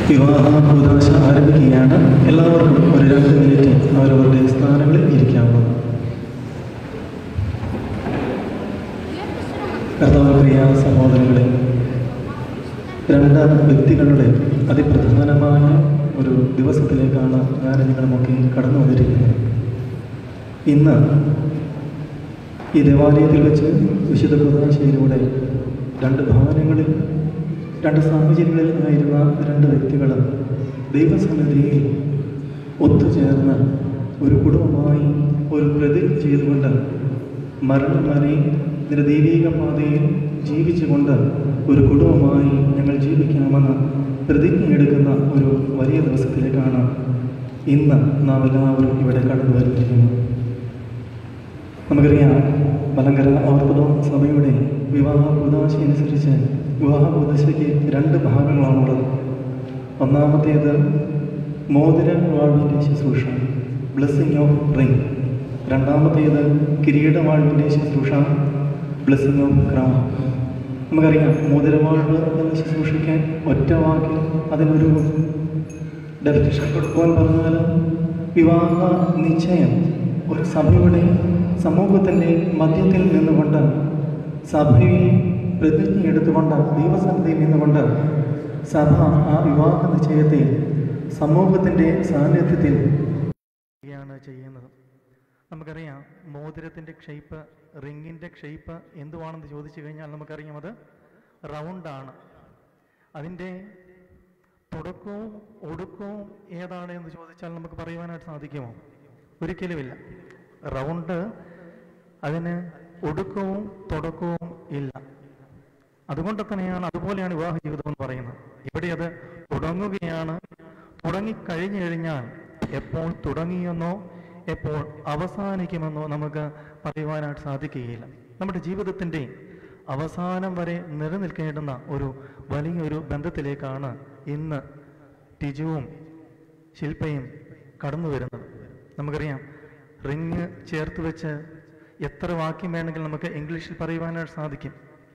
വിവാഹ കൂതാശ ആരംഭിക്കുകയാണ് എല്ലാവർക്കും ഒരു രണ്ട് മിനിറ്റ് അവരവരുടെ സ്ഥാനങ്ങളിൽ ഇരിക്കാവുന്നത് കർത്താവ് പ്രിയ സഹോദരങ്ങളെ രണ്ട് വ്യക്തികളുടെ അതിപ്രധാനമായ ഒരു ദിവസത്തിലേക്കാണ് ഞാൻ നിങ്ങളുമൊക്കെ കടന്നു വന്നിരിക്കുന്നത് ഇന്ന് ഈ ദേവാലയത്തിൽ വെച്ച് വിശുദ്ധ കുദാശയിലൂടെ രണ്ട് ഭവനങ്ങളിൽ രണ്ട് സാഹചര്യങ്ങളിൽ ആയിരുന്ന രണ്ട് വ്യക്തികൾ ദൈവസന്നിധിയിൽ ഒത്തുചേർന്ന് ഒരു കുടുംബമായി ഒരു പ്രതിജ്ഞ ചെയ്തുകൊണ്ട് മരണം വരെ ഇതിൻ്റെ ദൈവീക പാതയിൽ ജീവിച്ചുകൊണ്ട് ഒരു കുടുംബമായി ഞങ്ങൾ ജീവിക്കാമെന്ന് പ്രതിജ്ഞ എടുക്കുന്ന ഒരു വലിയ ദിവസത്തിലേക്കാണ് ഇന്ന് നാം എല്ലാവരും ഇവിടെ കടന്നു വരുന്നിരിക്കുന്നത് നമുക്കറിയാം മലങ്കര ഓർത്തഡോക്സ് സഭയുടെ വിവാഹ കൂതാശ അനുസരിച്ച് വിവാഹ കൂതാശയ്ക്ക് രണ്ട് ഭാഗങ്ങളാണുള്ളത് ഒന്നാമത്തേത് മോതിര വാഴ്വിൻ്റെ ശുശ്രൂഷ ബ്ലെസ്സിങ് ഓഫ് റിംഗ് രണ്ടാമത്തേത് കിരീടവാഴ്വിൻ്റെ ശുശ്രൂഷ ബ്ലെസ്സിങ് ഓഫ് ക്രൗൺ നമുക്കറിയാം മോതിരവാഴ്വ് എന്ന ശുശ്രൂഷയ്ക്ക് ഒറ്റ വാക്കിൽ അതിനൊരു ഡെഫിനിഷൻ കൊടുക്കുവാൻ പറഞ്ഞാൽ വിവാഹ നിശ്ചയം ഒരു സഭയുടെ സമൂഹത്തിൻ്റെ മധ്യത്തിൽ നിന്നുകൊണ്ട് സഭയിൽ പ്രതിജ്ഞ എടുത്തുകൊണ്ട് ദൈവസന്നിധിയിൽ നിന്നുകൊണ്ട് സഭ ആ വിവാഹ നിശ്ചയത്തെ സമൂഹത്തിൻ്റെ സാന്നിധ്യത്തിൽ ാണ് ചെയ്യുന്നത് നമുക്കറിയാം മോതിരത്തിൻ്റെ ഷേപ്പ് റിങ്ങിൻ്റെ ഷേപ്പ് എന്തുവാണെന്ന് ചോദിച്ചു കഴിഞ്ഞാൽ നമുക്കറിയാം അത് റൗണ്ടാണ് അതിൻ്റെ തുടക്കവും ഒടുക്കവും ഏതാണ് എന്ന് ചോദിച്ചാൽ നമുക്ക് പറയുവാനായിട്ട് സാധിക്കുമോ ഒരിക്കലുമില്ല റൗണ്ട് അതിന് ഒടുക്കവും തുടക്കവും ഇല്ല അതുകൊണ്ട് തന്നെയാണ് അതുപോലെയാണ് വിവാഹ ജീവിതം എന്ന് പറയുന്നത് ഇവിടെ അത് തുടങ്ങുകയാണ് തുടങ്ങിക്കഴിഞ്ഞു കഴിഞ്ഞാൽ എപ്പോൾ തുടങ്ങിയെന്നോ എപ്പോൾ അവസാനിക്കുമെന്നോ നമുക്ക് പറയുവാനായിട്ട് സാധിക്കുകയില്ല നമ്മുടെ ജീവിതത്തിൻ്റെ അവസാനം വരെ നിലനിൽക്കേണ്ടുന്ന ഒരു വലിയൊരു ബന്ധത്തിലേക്കാണ് ഇന്ന് ടിജുവും ശില്പയും കടന്നു വരുന്നത് നമുക്കറിയാം റിങ് ചേർത്ത് വെച്ച് എത്ര വാക്യം വേണമെങ്കിൽ നമുക്ക് ഇംഗ്ലീഷിൽ പറയുവാനായിട്ട് സാധിക്കും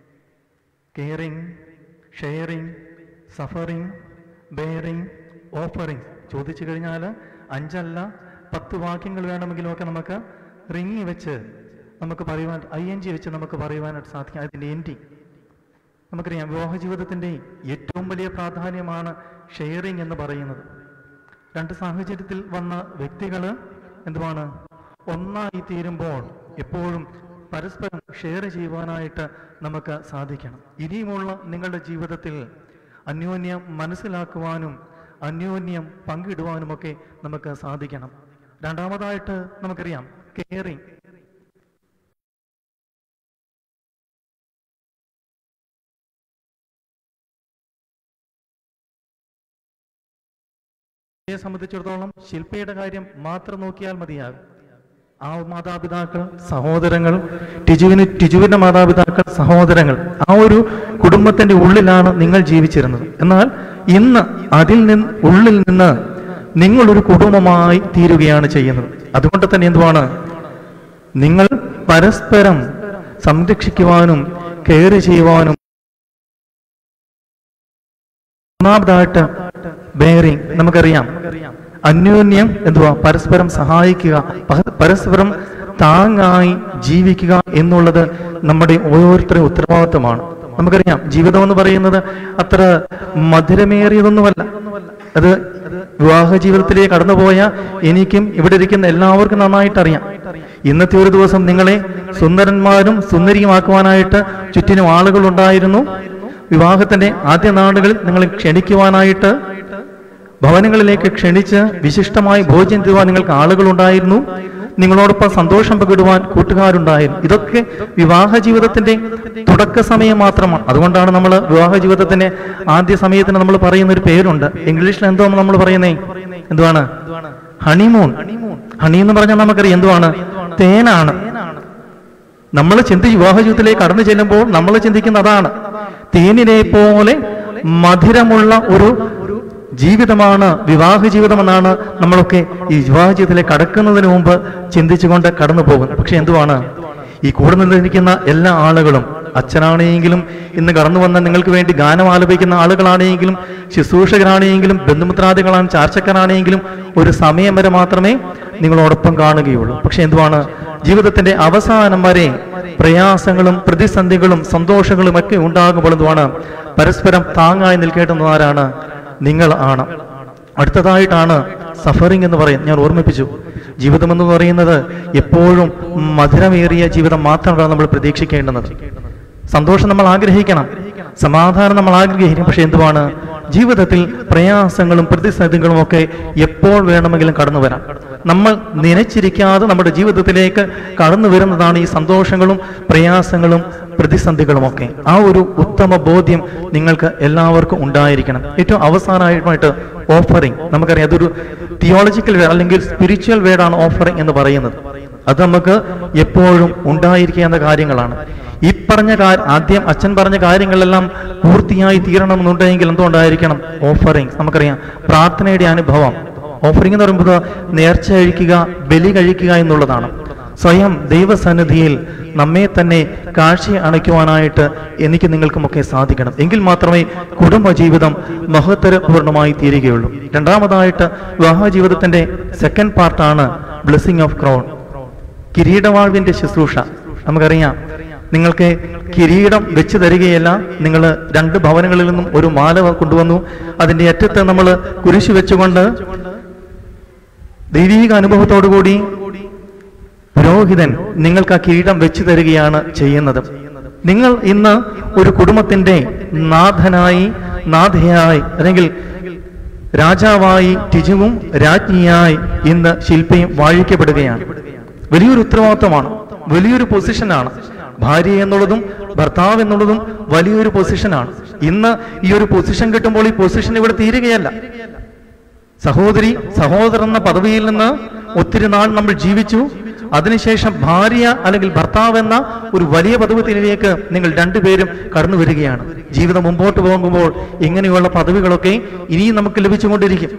caring sharing suffering bearing offering ചോദിച്ചു കഴിഞ്ഞാൽ അഞ്ചല്ല പത്ത് വാക്യങ്ങൾ വേണമെങ്കിലുമൊക്കെ നമുക്ക് റിങ് വെച്ച് നമുക്ക് പറയുവാൻ ഐ എൻ ജി വെച്ച് നമുക്ക് പറയുവാനായിട്ട് സാധിക്കും അതിൻ്റെ എൻഡിങ് നമുക്കറിയാം വിവാഹ ജീവിതത്തിൻ്റെ ഏറ്റവും വലിയ പ്രാധാന്യമാണ് ഷെയറിങ് എന്ന് പറയുന്നത് രണ്ട് സാഹചര്യത്തിൽ വന്ന വ്യക്തികൾ എന്തുവാണ് ഒന്നായി തീരുമ്പോൾ എപ്പോഴും പരസ്പരം ഷെയർ ചെയ്യുവാനായിട്ട് നമുക്ക് സാധിക്കണം ഇനിയുമുള്ള നിങ്ങളുടെ ജീവിതത്തിൽ അന്യോന്യം മനസ്സിലാക്കുവാനും അന്യോന്യം പങ്കിടുവാനുമൊക്കെ നമുക്ക് സാധിക്കണം രണ്ടാമതായിട്ട് നമുക്കറിയാം കെയറിങ് ശില്പയെ സംബന്ധിച്ചിടത്തോളം ശില്പയുടെ കാര്യം മാത്രം നോക്കിയാൽ മതിയാകും ആ മാതാപിതാക്കൾ സഹോദരങ്ങൾ ടിജുവിന് ടിജുവിന്റെ മാതാപിതാക്കൾ സഹോദരങ്ങൾ ആ ഒരു കുടുംബത്തിന്റെ ഉള്ളിലാണ് നിങ്ങൾ ജീവിച്ചിരുന്നത് എന്നാൽ ഇന്ന് അതിൽ നിന്ന് ഉള്ളിൽ നിന്ന് നിങ്ങളൊരു കുടുംബമായി തീരുകയാണ് ചെയ്യുന്നത് അതുകൊണ്ട് തന്നെ എന്തുവാണ് നിങ്ങൾ പരസ്പരം സംരക്ഷിക്കുവാനും കെയർ ചെയ്യുവാനും ഒന്നാമതായിട്ട് ബെയറിങ് നമുക്കറിയാം അന്യോന്യം എന്തുവാ പരസ്പരം സഹായിക്കുക പ- പരസ്പരം താങ്ങായി ജീവിക്കുക എന്നുള്ളത് നമ്മുടെ ഓരോരുത്തരുടെ ഉത്തരവാദിത്വമാണ് നമുക്കറിയാം ജീവിതം എന്ന് പറയുന്നത് അത്ര മധുരമേറിയതൊന്നുമല്ല അത് വിവാഹ ജീവിതത്തിലേക്ക് കടന്നുപോയ എനിക്കും ഇവിടെ ഇരിക്കുന്ന എല്ലാവർക്കും നന്നായിട്ട് അറിയാം ഇന്നത്തെ ഒരു ദിവസം നിങ്ങളെ സുന്ദരന്മാരും സുന്ദരിയുമാക്കുവാനായിട്ട് ചുറ്റിനും ആളുകൾ ഉണ്ടായിരുന്നു വിവാഹത്തിന്റെ ആദ്യ നാളുകളിൽ നിങ്ങളെ ക്ഷണിക്കുവാനായിട്ട് ഭവനങ്ങളിലേക്ക് ക്ഷണിച്ച് വിശിഷ്ടമായി ഭോജ്യം തരുവാൻ നിങ്ങൾക്ക് ആളുകളുണ്ടായിരുന്നു നിങ്ങളോടൊപ്പം സന്തോഷം പങ്കിടുവാൻ കൂട്ടുകാരുണ്ടായിരുന്നു ഇതൊക്കെ വിവാഹ ജീവിതത്തിന്റെ തുടക്ക സമയം മാത്രമാണ് അതുകൊണ്ടാണ് നമ്മൾ വിവാഹ ജീവിതത്തിന്റെ ആദ്യ സമയത്തിന് നമ്മൾ പറയുന്ന ഒരു പേരുണ്ട് ഇംഗ്ലീഷിൽ എന്തോ നമ്മൾ പറയുന്നേ എന്തുവാണ് ഹണിമൂൺ ഹണി എന്ന് പറഞ്ഞാൽ നമുക്കറിയാം എന്തുവാണ് തേനാണ് നമ്മൾ ചിന്തിച്ച് വിവാഹ ജീവിതത്തിലേക്ക് കടന്നു ചെല്ലുമ്പോൾ നമ്മൾ ചിന്തിക്കുന്ന അതാണ് തേനിനെ പോലെ മധുരമുള്ള ഒരു ജീവിതമാണ് വിവാഹ ജീവിതമെന്നാണ് നമ്മളൊക്കെ ഈ വിവാഹ ജീവിതത്തിലേക്ക് കടക്കുന്നതിന് മുമ്പ് ചിന്തിച്ചുകൊണ്ട് കടന്നു പോകുന്നത് പക്ഷെ എന്തുവാണ് ഈ കൂടെ നിന്നിരിക്കുന്ന എല്ലാ ആളുകളും അച്ഛനാണെങ്കിലും ഇന്ന് കടന്നു വന്ന നിങ്ങൾക്ക് വേണ്ടി ഗാനം ആലപിക്കുന്ന ആളുകളാണെങ്കിലും ശുശ്രൂഷകരാണെങ്കിലും ബന്ധുമിത്രാദികളാണ് ചാർച്ചക്കാരാണെങ്കിലും ഒരു സമയം വരെ മാത്രമേ നിങ്ങളോടൊപ്പം കാണുകയുള്ളൂ പക്ഷെ എന്തുവാണ് ജീവിതത്തിന്റെ അവസാനം വരെ പ്രയാസങ്ങളും പ്രതിസന്ധികളും സന്തോഷങ്ങളും ഒക്കെ ഉണ്ടാകുമ്പോൾ എന്തുവാണ് പരസ്പരം താങ്ങായി നിൽക്കേണ്ടുന്നവരാണ് നിങ്ങൾ ആണ് അടുത്തതായിട്ടാണ് സഫറിംഗ് എന്ന് പറയും ഞാൻ ഓർമ്മിപ്പിച്ചു ജീവിതം എന്ന് പറയുന്നത് എപ്പോഴും മധുരമേറിയ ജീവിതം മാത്രമാണ് നമ്മൾ പ്രതീക്ഷിക്കേണ്ടുന്നത് സന്തോഷം നമ്മൾ ആഗ്രഹിക്കണം സമാധാനം നമ്മൾ ആഗ്രഹിക്കും പക്ഷെ എന്തുവാണ് ജീവിതത്തിൽ പ്രയാസങ്ങളും പ്രതിസന്ധികളും ഒക്കെ എപ്പോൾ വേണമെങ്കിലും കടന്നു വരാം നമ്മൾ നനച്ചിരിക്കാതെ നമ്മുടെ ജീവിതത്തിലേക്ക് കടന്നു വരുന്നതാണ് ഈ സന്തോഷങ്ങളും പ്രയാസങ്ങളും പ്രതിസന്ധികളും ഒക്കെ ആ ഒരു ഉത്തമ ബോധ്യം നിങ്ങൾക്ക് എല്ലാവർക്കും ഉണ്ടായിരിക്കണം ഏറ്റവും അവസാനമായിട്ട് ഓഫറിങ് നമുക്കറിയാം അതൊരു തിയോളജിക്കൽ വേർഡ് അല്ലെങ്കിൽ സ്പിരിച്വൽ വേർഡാണ് ഓഫറിങ് എന്ന് പറയുന്നത് അത് നമുക്ക് എപ്പോഴും ഉണ്ടായിരിക്കേണ്ട കാര്യങ്ങളാണ് ഈ പറഞ്ഞ കാര്യം ആദ്യം അച്ഛൻ പറഞ്ഞ കാര്യങ്ങളെല്ലാം പൂർത്തിയായി തീരണമെന്നുണ്ടെങ്കിൽ എന്തുകൊണ്ടായിരിക്കണം ഓഫറിങ് നമുക്കറിയാം പ്രാർത്ഥനയുടെ അനുഭവം ഓഫറിംഗ് എന്ന് പറയുമ്പോൾ നേർച്ച കഴിക്കുക ബലി കഴിക്കുക എന്നുള്ളതാണ് സ്വയം ദൈവസന്നിധിയിൽ നമ്മെ തന്നെ കാഴ്ച അണയ്ക്കുവാനായിട്ട് എനിക്ക് നിങ്ങൾക്കുമൊക്കെ സാധിക്കണം എങ്കിൽ മാത്രമേ കുടുംബജീവിതം മഹത്തരപൂർണമായി തീരുകയുള്ളൂ രണ്ടാമതായിട്ട് വിവാഹ ജീവിതത്തിന്റെ സെക്കൻഡ് പാർട്ടാണ് ബ്ലെസ്സിങ് ഓഫ് ക്രൗൺ കിരീടവാഴ്വിന്റെ ശുശ്രൂഷ നമുക്കറിയാം നിങ്ങൾക്ക് കിരീടം വെച്ച് തരികയല്ല നിങ്ങൾ രണ്ട് ഭവനങ്ങളിൽ നിന്നും ഒരു മാല കൊണ്ടുവന്നു അതിന്റെ അറ്റത്ത് നമ്മൾ കുരിശു വെച്ചുകൊണ്ട് ദൈവീക അനുഭവത്തോടുകൂടി പുരോഹിതൻ നിങ്ങൾക്ക് ആ കിരീടം വെച്ചു തരികയാണ് ചെയ്യുന്നത് നിങ്ങൾ ഇന്ന് ഒരു കുടുംബത്തിന്റെ നാഥനായി നാഥയായി അല്ലെങ്കിൽ രാജാവായി ടിജുവും രാജ്ഞിയായി ഇന്ന് ശില്പിയും വാഴിക്കപ്പെടുകയാണ് വലിയൊരു ഉത്തരവാദിത്വമാണ് വലിയൊരു പൊസിഷനാണ് ഭാര്യ എന്നുള്ളതും ഭർത്താവ് എന്നുള്ളതും വലിയൊരു പൊസിഷനാണ് ഇന്ന് ഈ ഒരു പൊസിഷൻ കിട്ടുമ്പോൾ ഈ പൊസിഷൻ ഇവിടെ തീരുകയല്ല സഹോദരി സഹോദരൻ എന്ന പദവിയിൽ നിന്ന് ഒത്തിരി നാൾ നമ്മൾ ജീവിച്ചു അതിനുശേഷം ഭാര്യ അല്ലെങ്കിൽ ഭർത്താവ് എന്ന ഒരു വലിയ പദവിത്തിലേക്ക് നിങ്ങൾ രണ്ടുപേരും കടന്നു വരികയാണ് ജീവിതം മുമ്പോട്ട് പോകുമ്പോൾ ഇങ്ങനെയുള്ള പദവികളൊക്കെ ഇനിയും നമുക്ക് ലഭിച്ചുകൊണ്ടിരിക്കും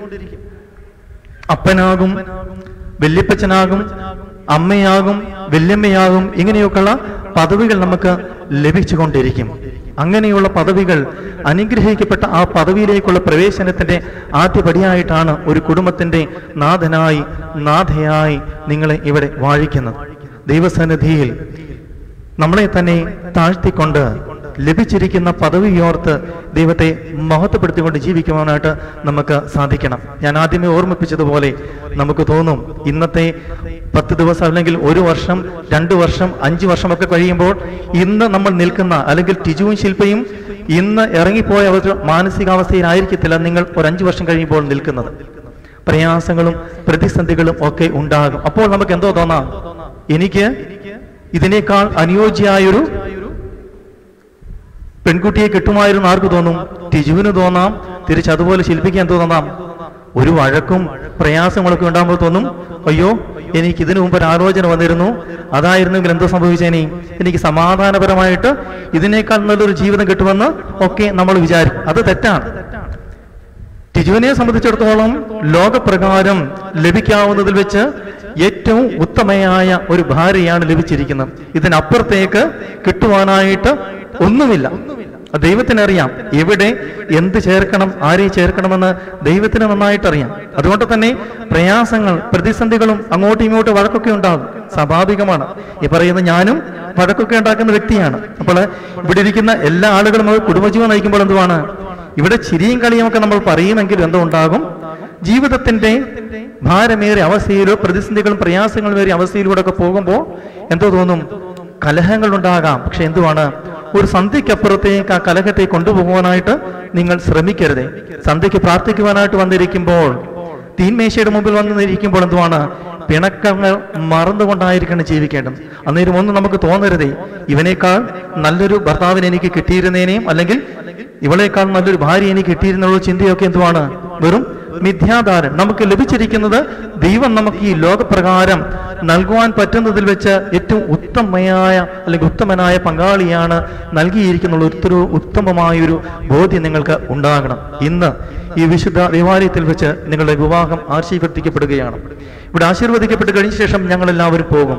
അപ്പനാകും വല്യപ്പച്ചനാകും അമ്മയാകും വല്യമ്മയാകും ഇങ്ങനെയൊക്കെയുള്ള പദവികൾ നമുക്ക് ലഭിച്ചുകൊണ്ടിരിക്കും അങ്ങനെയുള്ള പദവികൾ അനുഗ്രഹിക്കപ്പെട്ട ആ പദവിയിലേക്കുള്ള പ്രവേശനത്തിന്റെ ആദ്യപടിയായിട്ടാണ് ഒരു കുടുംബത്തിന്റെ നാഥനായി നാഥയായി നിങ്ങളെ ഇവിടെ വാഴിക്കുന്നത് ദൈവസന്നിധിയിൽ നമ്മളെ തന്നെ താഴ്ത്തിക്കൊണ്ട് ലഭിച്ചിരിക്കുന്ന പദവിയോർത്ത് ദൈവത്തെ മഹത്വപ്പെടുത്തിക്കൊണ്ട് ജീവിക്കുവാനായിട്ട് നമുക്ക് സാധിക്കണം ഞാൻ ആദ്യമേ ഓർമ്മിപ്പിച്ചതുപോലെ നമുക്ക് തോന്നും ഇന്നത്തെ പത്ത് ദിവസം അല്ലെങ്കിൽ ഒരു വർഷം രണ്ട് വർഷം അഞ്ച് വർഷമൊക്കെ കഴിയുമ്പോൾ ഇന്ന് നമ്മൾ നിൽക്കുന്ന അല്ലെങ്കിൽ ടിജുവും ശില്പയും ഇന്ന് ഇറങ്ങിപ്പോയ ഒരു മാനസികാവസ്ഥയിലായിരിക്കത്തില്ല നിങ്ങൾ ഒരു അഞ്ച് വർഷം കഴിയുമ്പോൾ നിൽക്കുന്നത് പ്രയാസങ്ങളും പ്രതിസന്ധികളും ഒക്കെ ഉണ്ടാകും അപ്പോൾ നമുക്ക് എന്തോ തോന്നാം എനിക്ക് ഇതിനേക്കാൾ അനുയോജ്യമായൊരു പെൺകുട്ടിയെ കിട്ടുമായിരുന്നു ആർക്ക് തോന്നും ടിജുവിന് തോന്നാം തിരിച്ച് അതുപോലെ ശില്പിക്കാൻ തോന്നാം ഒരു വഴക്കും പ്രയാസങ്ങളൊക്കെ ഉണ്ടാകുമ്പോൾ തോന്നും അയ്യോ എനിക്ക് ഇതിനു മുമ്പ് ഒരു ആലോചന വന്നിരുന്നു അതായിരുന്നെങ്കിൽ എന്തോ സംഭവിച്ചേനെ എനിക്ക് സമാധാനപരമായിട്ട് ഇതിനേക്കാൾ നല്ലൊരു ജീവിതം കിട്ടുമെന്ന് ഒക്കെ നമ്മൾ വിചാരിക്കും അത് തെറ്റാണ് ടിജുവിനെ സംബന്ധിച്ചിടത്തോളം ലോകപ്രകാരം ലഭിക്കാവുന്നതിൽ വെച്ച് ഏറ്റവും ഉത്തമയായ ഒരു ഭാര്യയാണ് ലഭിച്ചിരിക്കുന്നത് ഇതിനപ്പുറത്തേക്ക് കിട്ടുവാനായിട്ട് ഒന്നുമില്ല ദൈവത്തിന് അറിയാം എവിടെ എന്ത് ചേർക്കണം ആരെ ചേർക്കണമെന്ന് ദൈവത്തിന് നന്നായിട്ട് അറിയാം അതുകൊണ്ട് തന്നെ പ്രയാസങ്ങൾ പ്രതിസന്ധികളും അങ്ങോട്ടും ഇങ്ങോട്ടും വഴക്കൊക്കെ ഉണ്ടാകും സ്വാഭാവികമാണ് ഈ പറയുന്ന ഞാനും വഴക്കൊക്കെ ഉണ്ടാക്കുന്ന വ്യക്തിയാണ് അപ്പോൾ ഇവിടെ ഇരിക്കുന്ന എല്ലാ ആളുകളും അത് കുടുംബജീവൻ നയിക്കുമ്പോൾ എന്തുവാണ് ഇവിടെ ചിരിയും കളിയും ഒക്കെ നമ്മൾ പറയുമെങ്കിലും എന്തോ ഉണ്ടാകും ജീവിതത്തിന്റെ ഭാരമേറിയ അവസ്ഥയിലോ പ്രതിസന്ധികളും പ്രയാസങ്ങളും ഏറിയ അവസ്ഥയിലൂടെ ഒക്കെ പോകുമ്പോൾ എന്തോ തോന്നും കലഹങ്ങൾ ഉണ്ടാകാം പക്ഷെ എന്തുവാണ് ഒരു സന്ധ്യയ്ക്കപ്പുറത്തേക്ക് ആ കലഹത്തെ കൊണ്ടുപോകുവാനായിട്ട് നിങ്ങൾ ശ്രമിക്കരുതേ സന്ധ്യയ്ക്ക് പ്രാർത്ഥിക്കുവാനായിട്ട് വന്നിരിക്കുമ്പോൾ തീൻമേശയുടെ മുമ്പിൽ വന്നിരിക്കുമ്പോൾ എന്തുവാണ് പിണക്കങ്ങൾ മറന്നുകൊണ്ടായിരിക്കണം ജീവിക്കേണ്ടത് അന്നേരം ഒന്നും നമുക്ക് തോന്നരുതേ ഇവനേക്കാൾ നല്ലൊരു ഭർത്താവിനെ എനിക്ക് കിട്ടിയിരുന്നേനെയും അല്ലെങ്കിൽ ഇവളേക്കാൾ നല്ലൊരു ഭാര്യ എനിക്ക് കിട്ടിയിരുന്നുള്ള ചിന്തയൊക്കെ എന്തുവാണ് വെറും മിഥ്യാധാരം നമുക്ക് ലഭിച്ചിരിക്കുന്നത് ദൈവം നമുക്ക് ഈ ലോകപ്രകാരം നൽകുവാൻ പറ്റുന്നതിൽ വെച്ച് ഏറ്റവും ഉത്തമയായ അല്ലെങ്കിൽ ഉത്തമനായ പങ്കാളിയാണ് നൽകിയിരിക്കുന്ന ഒരു ഉത്തമമായൊരു ബോധ്യം നിങ്ങൾക്ക് ഉണ്ടാകണം ഇന്ന് ഈ വിശുദ്ധ ദേവാലയത്തിൽ വെച്ച് നിങ്ങളുടെ വിവാഹം ആശീർവദിക്കപ്പെടുകയാണ് ഇവിടെ ആശീർവദിക്കപ്പെട്ട് കഴിഞ്ഞ ശേഷം ഞങ്ങൾ എല്ലാവരും പോകും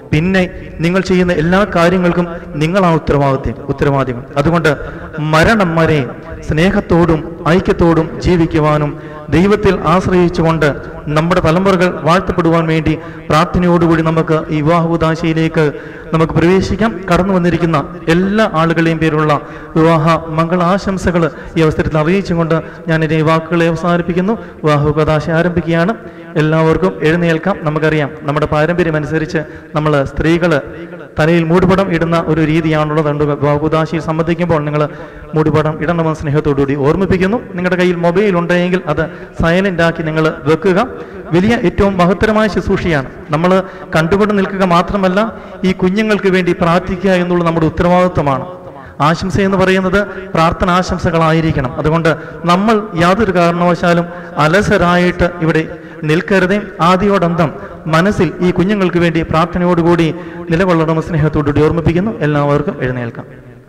പിന്നെ നിങ്ങൾ ചെയ്യുന്ന എല്ലാ കാര്യങ്ങൾക്കും നിങ്ങളാണ് ഉത്തരവാദിത്യം ഉത്തരവാദികൾ അതുകൊണ്ട് മരണം വരെ സ്നേഹത്തോടും ഐക്യത്തോടും ജീവിക്കുവാനും ദൈവത്തിൽ ആശ്രയിച്ചുകൊണ്ട് നമ്മുടെ തലമുറകൾ വാഴ്ത്തപ്പെടുവാൻ വേണ്ടി പ്രാർത്ഥനയോടുകൂടി നമുക്ക് ഈ വിവാഹ നമുക്ക് പ്രവേശിക്കാം കടന്നു വന്നിരിക്കുന്ന എല്ലാ ആളുകളെയും പേരുള്ള വിവാഹ മംഗളാശംസകൾ ഈ അവസരത്തിൽ അറിയിച്ചുകൊണ്ട് ഞാൻ എൻ്റെ വാക്കുകളെ അവസാനിപ്പിക്കുന്നു വിവാഹ ആരംഭിക്കുകയാണ് എല്ലാവർക്കും എഴുന്നേൽക്കാം നമുക്കറിയാം നമ്മുടെ പാരമ്പര്യം അനുസരിച്ച് നമ്മൾ സ്ത്രീകൾ തലയിൽ മൂടുപടം ഇടുന്ന ഒരു രീതിയാണുള്ളത് അതുകൊണ്ട് വിവാഹുദാശയിൽ സംബന്ധിക്കുമ്പോൾ നിങ്ങൾ മൂടുപടം ഇടണമെന്ന് സ്നേഹത്തോടുകൂടി ഓർമ്മിപ്പിക്കുന്നു നിങ്ങളുടെ കയ്യിൽ മൊബൈൽ ഉണ്ടെങ്കിൽ അത് സൈലന്റ് ആക്കി നിങ്ങൾ വെക്കുക വലിയ ഏറ്റവും മഹത്തരമായ ശുശ്രൂഷയാണ് നമ്മൾ കണ്ടുകൊണ്ട് നിൽക്കുക മാത്രമല്ല ഈ കുഞ്ഞുങ്ങൾക്ക് വേണ്ടി പ്രാർത്ഥിക്കുക എന്നുള്ള നമ്മുടെ ഉത്തരവാദിത്വമാണ് ആശംസ എന്ന് പറയുന്നത് പ്രാർത്ഥന ആശംസകളായിരിക്കണം അതുകൊണ്ട് നമ്മൾ യാതൊരു കാരണവശാലും അലസരായിട്ട് ഇവിടെ നിൽക്കരുതേ ആദ്യോടന്തം മനസ്സിൽ ഈ കുഞ്ഞുങ്ങൾക്ക് വേണ്ടി പ്രാർത്ഥനയോടുകൂടി നിലകൊള്ളണമെന്ന് സ്നേഹത്തോടുകൂടി ഓർമ്മിപ്പിക്കുന്നു എല്ലാവർക്കും എഴുന്നേൽക്കാം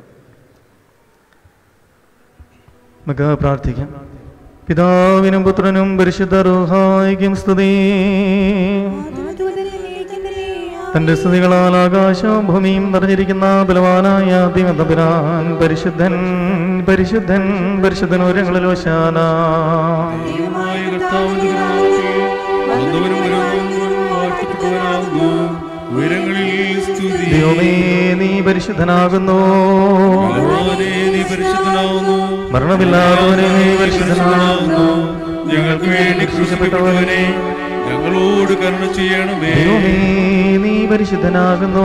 നമുക്ക് പ്രാർത്ഥിക്കാം പിതാവിനും പുത്രനും പരിശുദ്ധ റൂഹായിക്കും സ്തുതി തന്റെ സ്തുതികളാൽ ആകാശവും ഭൂമിയും നിറഞ്ഞിരിക്കുന്ന ബലവാനായ ദിമതപുരാൻ പരിശുദ്ധൻ പരിശുദ്ധൻ പരിശുദ്ധൻ ഒരങ്ങളിൽ വശാന ദൈവമായ കർത്താവിന്റെ നാമത്തിൽ വന്നവനും വരുന്നവനും വാഴ്ത്തപ്പെട്ടവനാകുന്നു. ഉയരങ്ങളിൽ സ്തുതി. ദൈവമേ നീ പരിശുദ്ധനാകുന്നു ബലവാനേ, നീ പരിശുദ്ധനാകുന്നു. മരണമില്ലാത്തവനെ നീ പരിശുദ്ധനാകുന്നു ഞങ്ങൾക്ക് വേണ്ടി ക്രൂശപ്പെട്ടവനെ ഞങ്ങളോട് കരുണ ചെയ്യണമേ ദൈവമേ നീ പരിശുദ്ധനാകുന്നു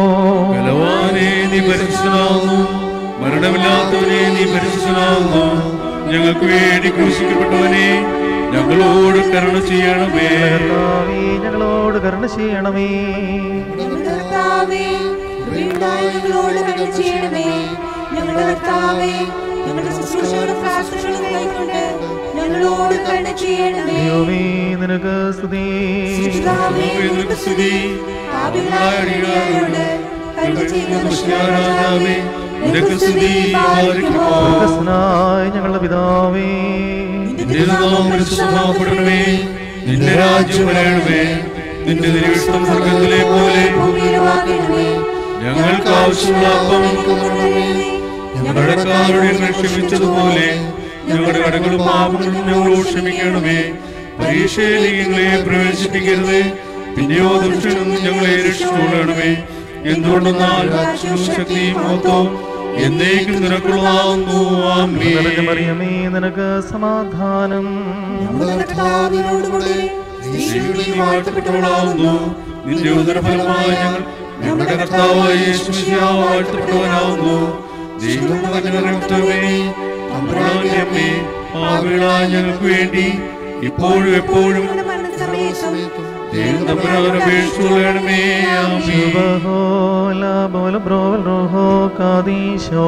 ബലവാനേ നീ പരിശുദ്ധനാകുന്നു മരണമില്ലാത്തവനെ നീ പരിശുദ്ധനാകുന്നു ഞങ്ങൾക്ക് വേണ്ടി ക്രൂശിക്കപ്പെട്ടവനെ ഞങ്ങളോട് കരുണ ചെയ്യണമേ കർത്താവേ, ഞങ്ങളോട് കരുണ ചെയ്യണമേ ഞങ്ങളുടെ കർത്താവേ, കൃപയുണ്ടായി ഞങ്ങളോട് കരുണ ചെയ്യണമേ. ഞങ്ങളുടെ കർത്താവേ, ഞങ്ങളുടെ ശുശ്രൂഷകളും പ്രാർത്ഥനകളും കൈക്കൊണ്ട് ഞങ്ങളോട് കരുണ ചെയ്യണമേ. ദൈവമേ നിനക്ക് സ്തുതി സൃഷ്ടാവേ, നിനക്ക് സ്തുതി. പാപികളായ അടിയാരോട് കരുണ ചെയ്യുന്ന രാജാവേ നിനക്ക് സ്തുതി പാലിക്കുമോ സ്വർഗ്ഗസ്ഥനായ ഞങ്ങളുടെ പിതാവേ നിന്റെ നാമം പരിശുദ്ധമാക്കപ്പെടണമേ നിന്റെ രാജ്യം വരണമേ നിന്റെ നിരീക്ഷണം സ്വർഗത്തിലെ പോലെ ഭൂമിയിലുമാകണമേ. ഞങ്ങൾക്ക് ആവശ്യമുള്ള അപ്പം ഞങ്ങളുടെ കാരുടെ ക്ഷമിച്ചതുപോലെ ഞങ്ങളുടെ കടകളും പാപങ്ങളും ഞങ്ങളോട് ക്ഷമിക്കണമേ പരീക്ഷയിലേക്ക് ഞങ്ങളെ പ്രവേശിപ്പിക്കരുത് പിന്നെയോ ദുഷ്ടനിൽ നിന്ന് ഞങ്ങളെ രക്ഷിച്ചുകൊള്ളണമേ എന്തുകൊണ്ടെന്നാൽ രാജ്യവും ശക്തിയും മഹത്വവും എന്നേക്കും നിനക്കുള്ളതാകുന്നു ആമേൻ നിറഞ്ഞ മറിയമേ നിനക്ക് സമാധാനം നമ്മുടെ കർത്താവിനോടുകൂടെ സ്ത്രീകളിൽ നീ വാഴ്ത്തപ്പെട്ടവളാകുന്നു നിന്റെ ഉദരഫലമായി ഞങ്ങൾ ഞങ്ങളുടെ കർത്താവായ യേശു മിശിഹാ വാഴ്ത്തപ്പെട്ടവനാകുന്നു ദൈവം നിറഞ്ഞവരേ അമ്പരാന്റെ അമ്മേ പാപികളായ ഞങ്ങൾക്ക് വേണ്ടി ഇപ്പോഴും എപ്പോഴും നമ്മുടെ മരണസമയത്തും ദൈവം തമ്പുരാൻ അപേക്ഷിച്ചുകൊള്ളണമേ ആമേൻ ശുഭഹോല ബോല ബ്രോവൽ റോഹോ കാദീശോ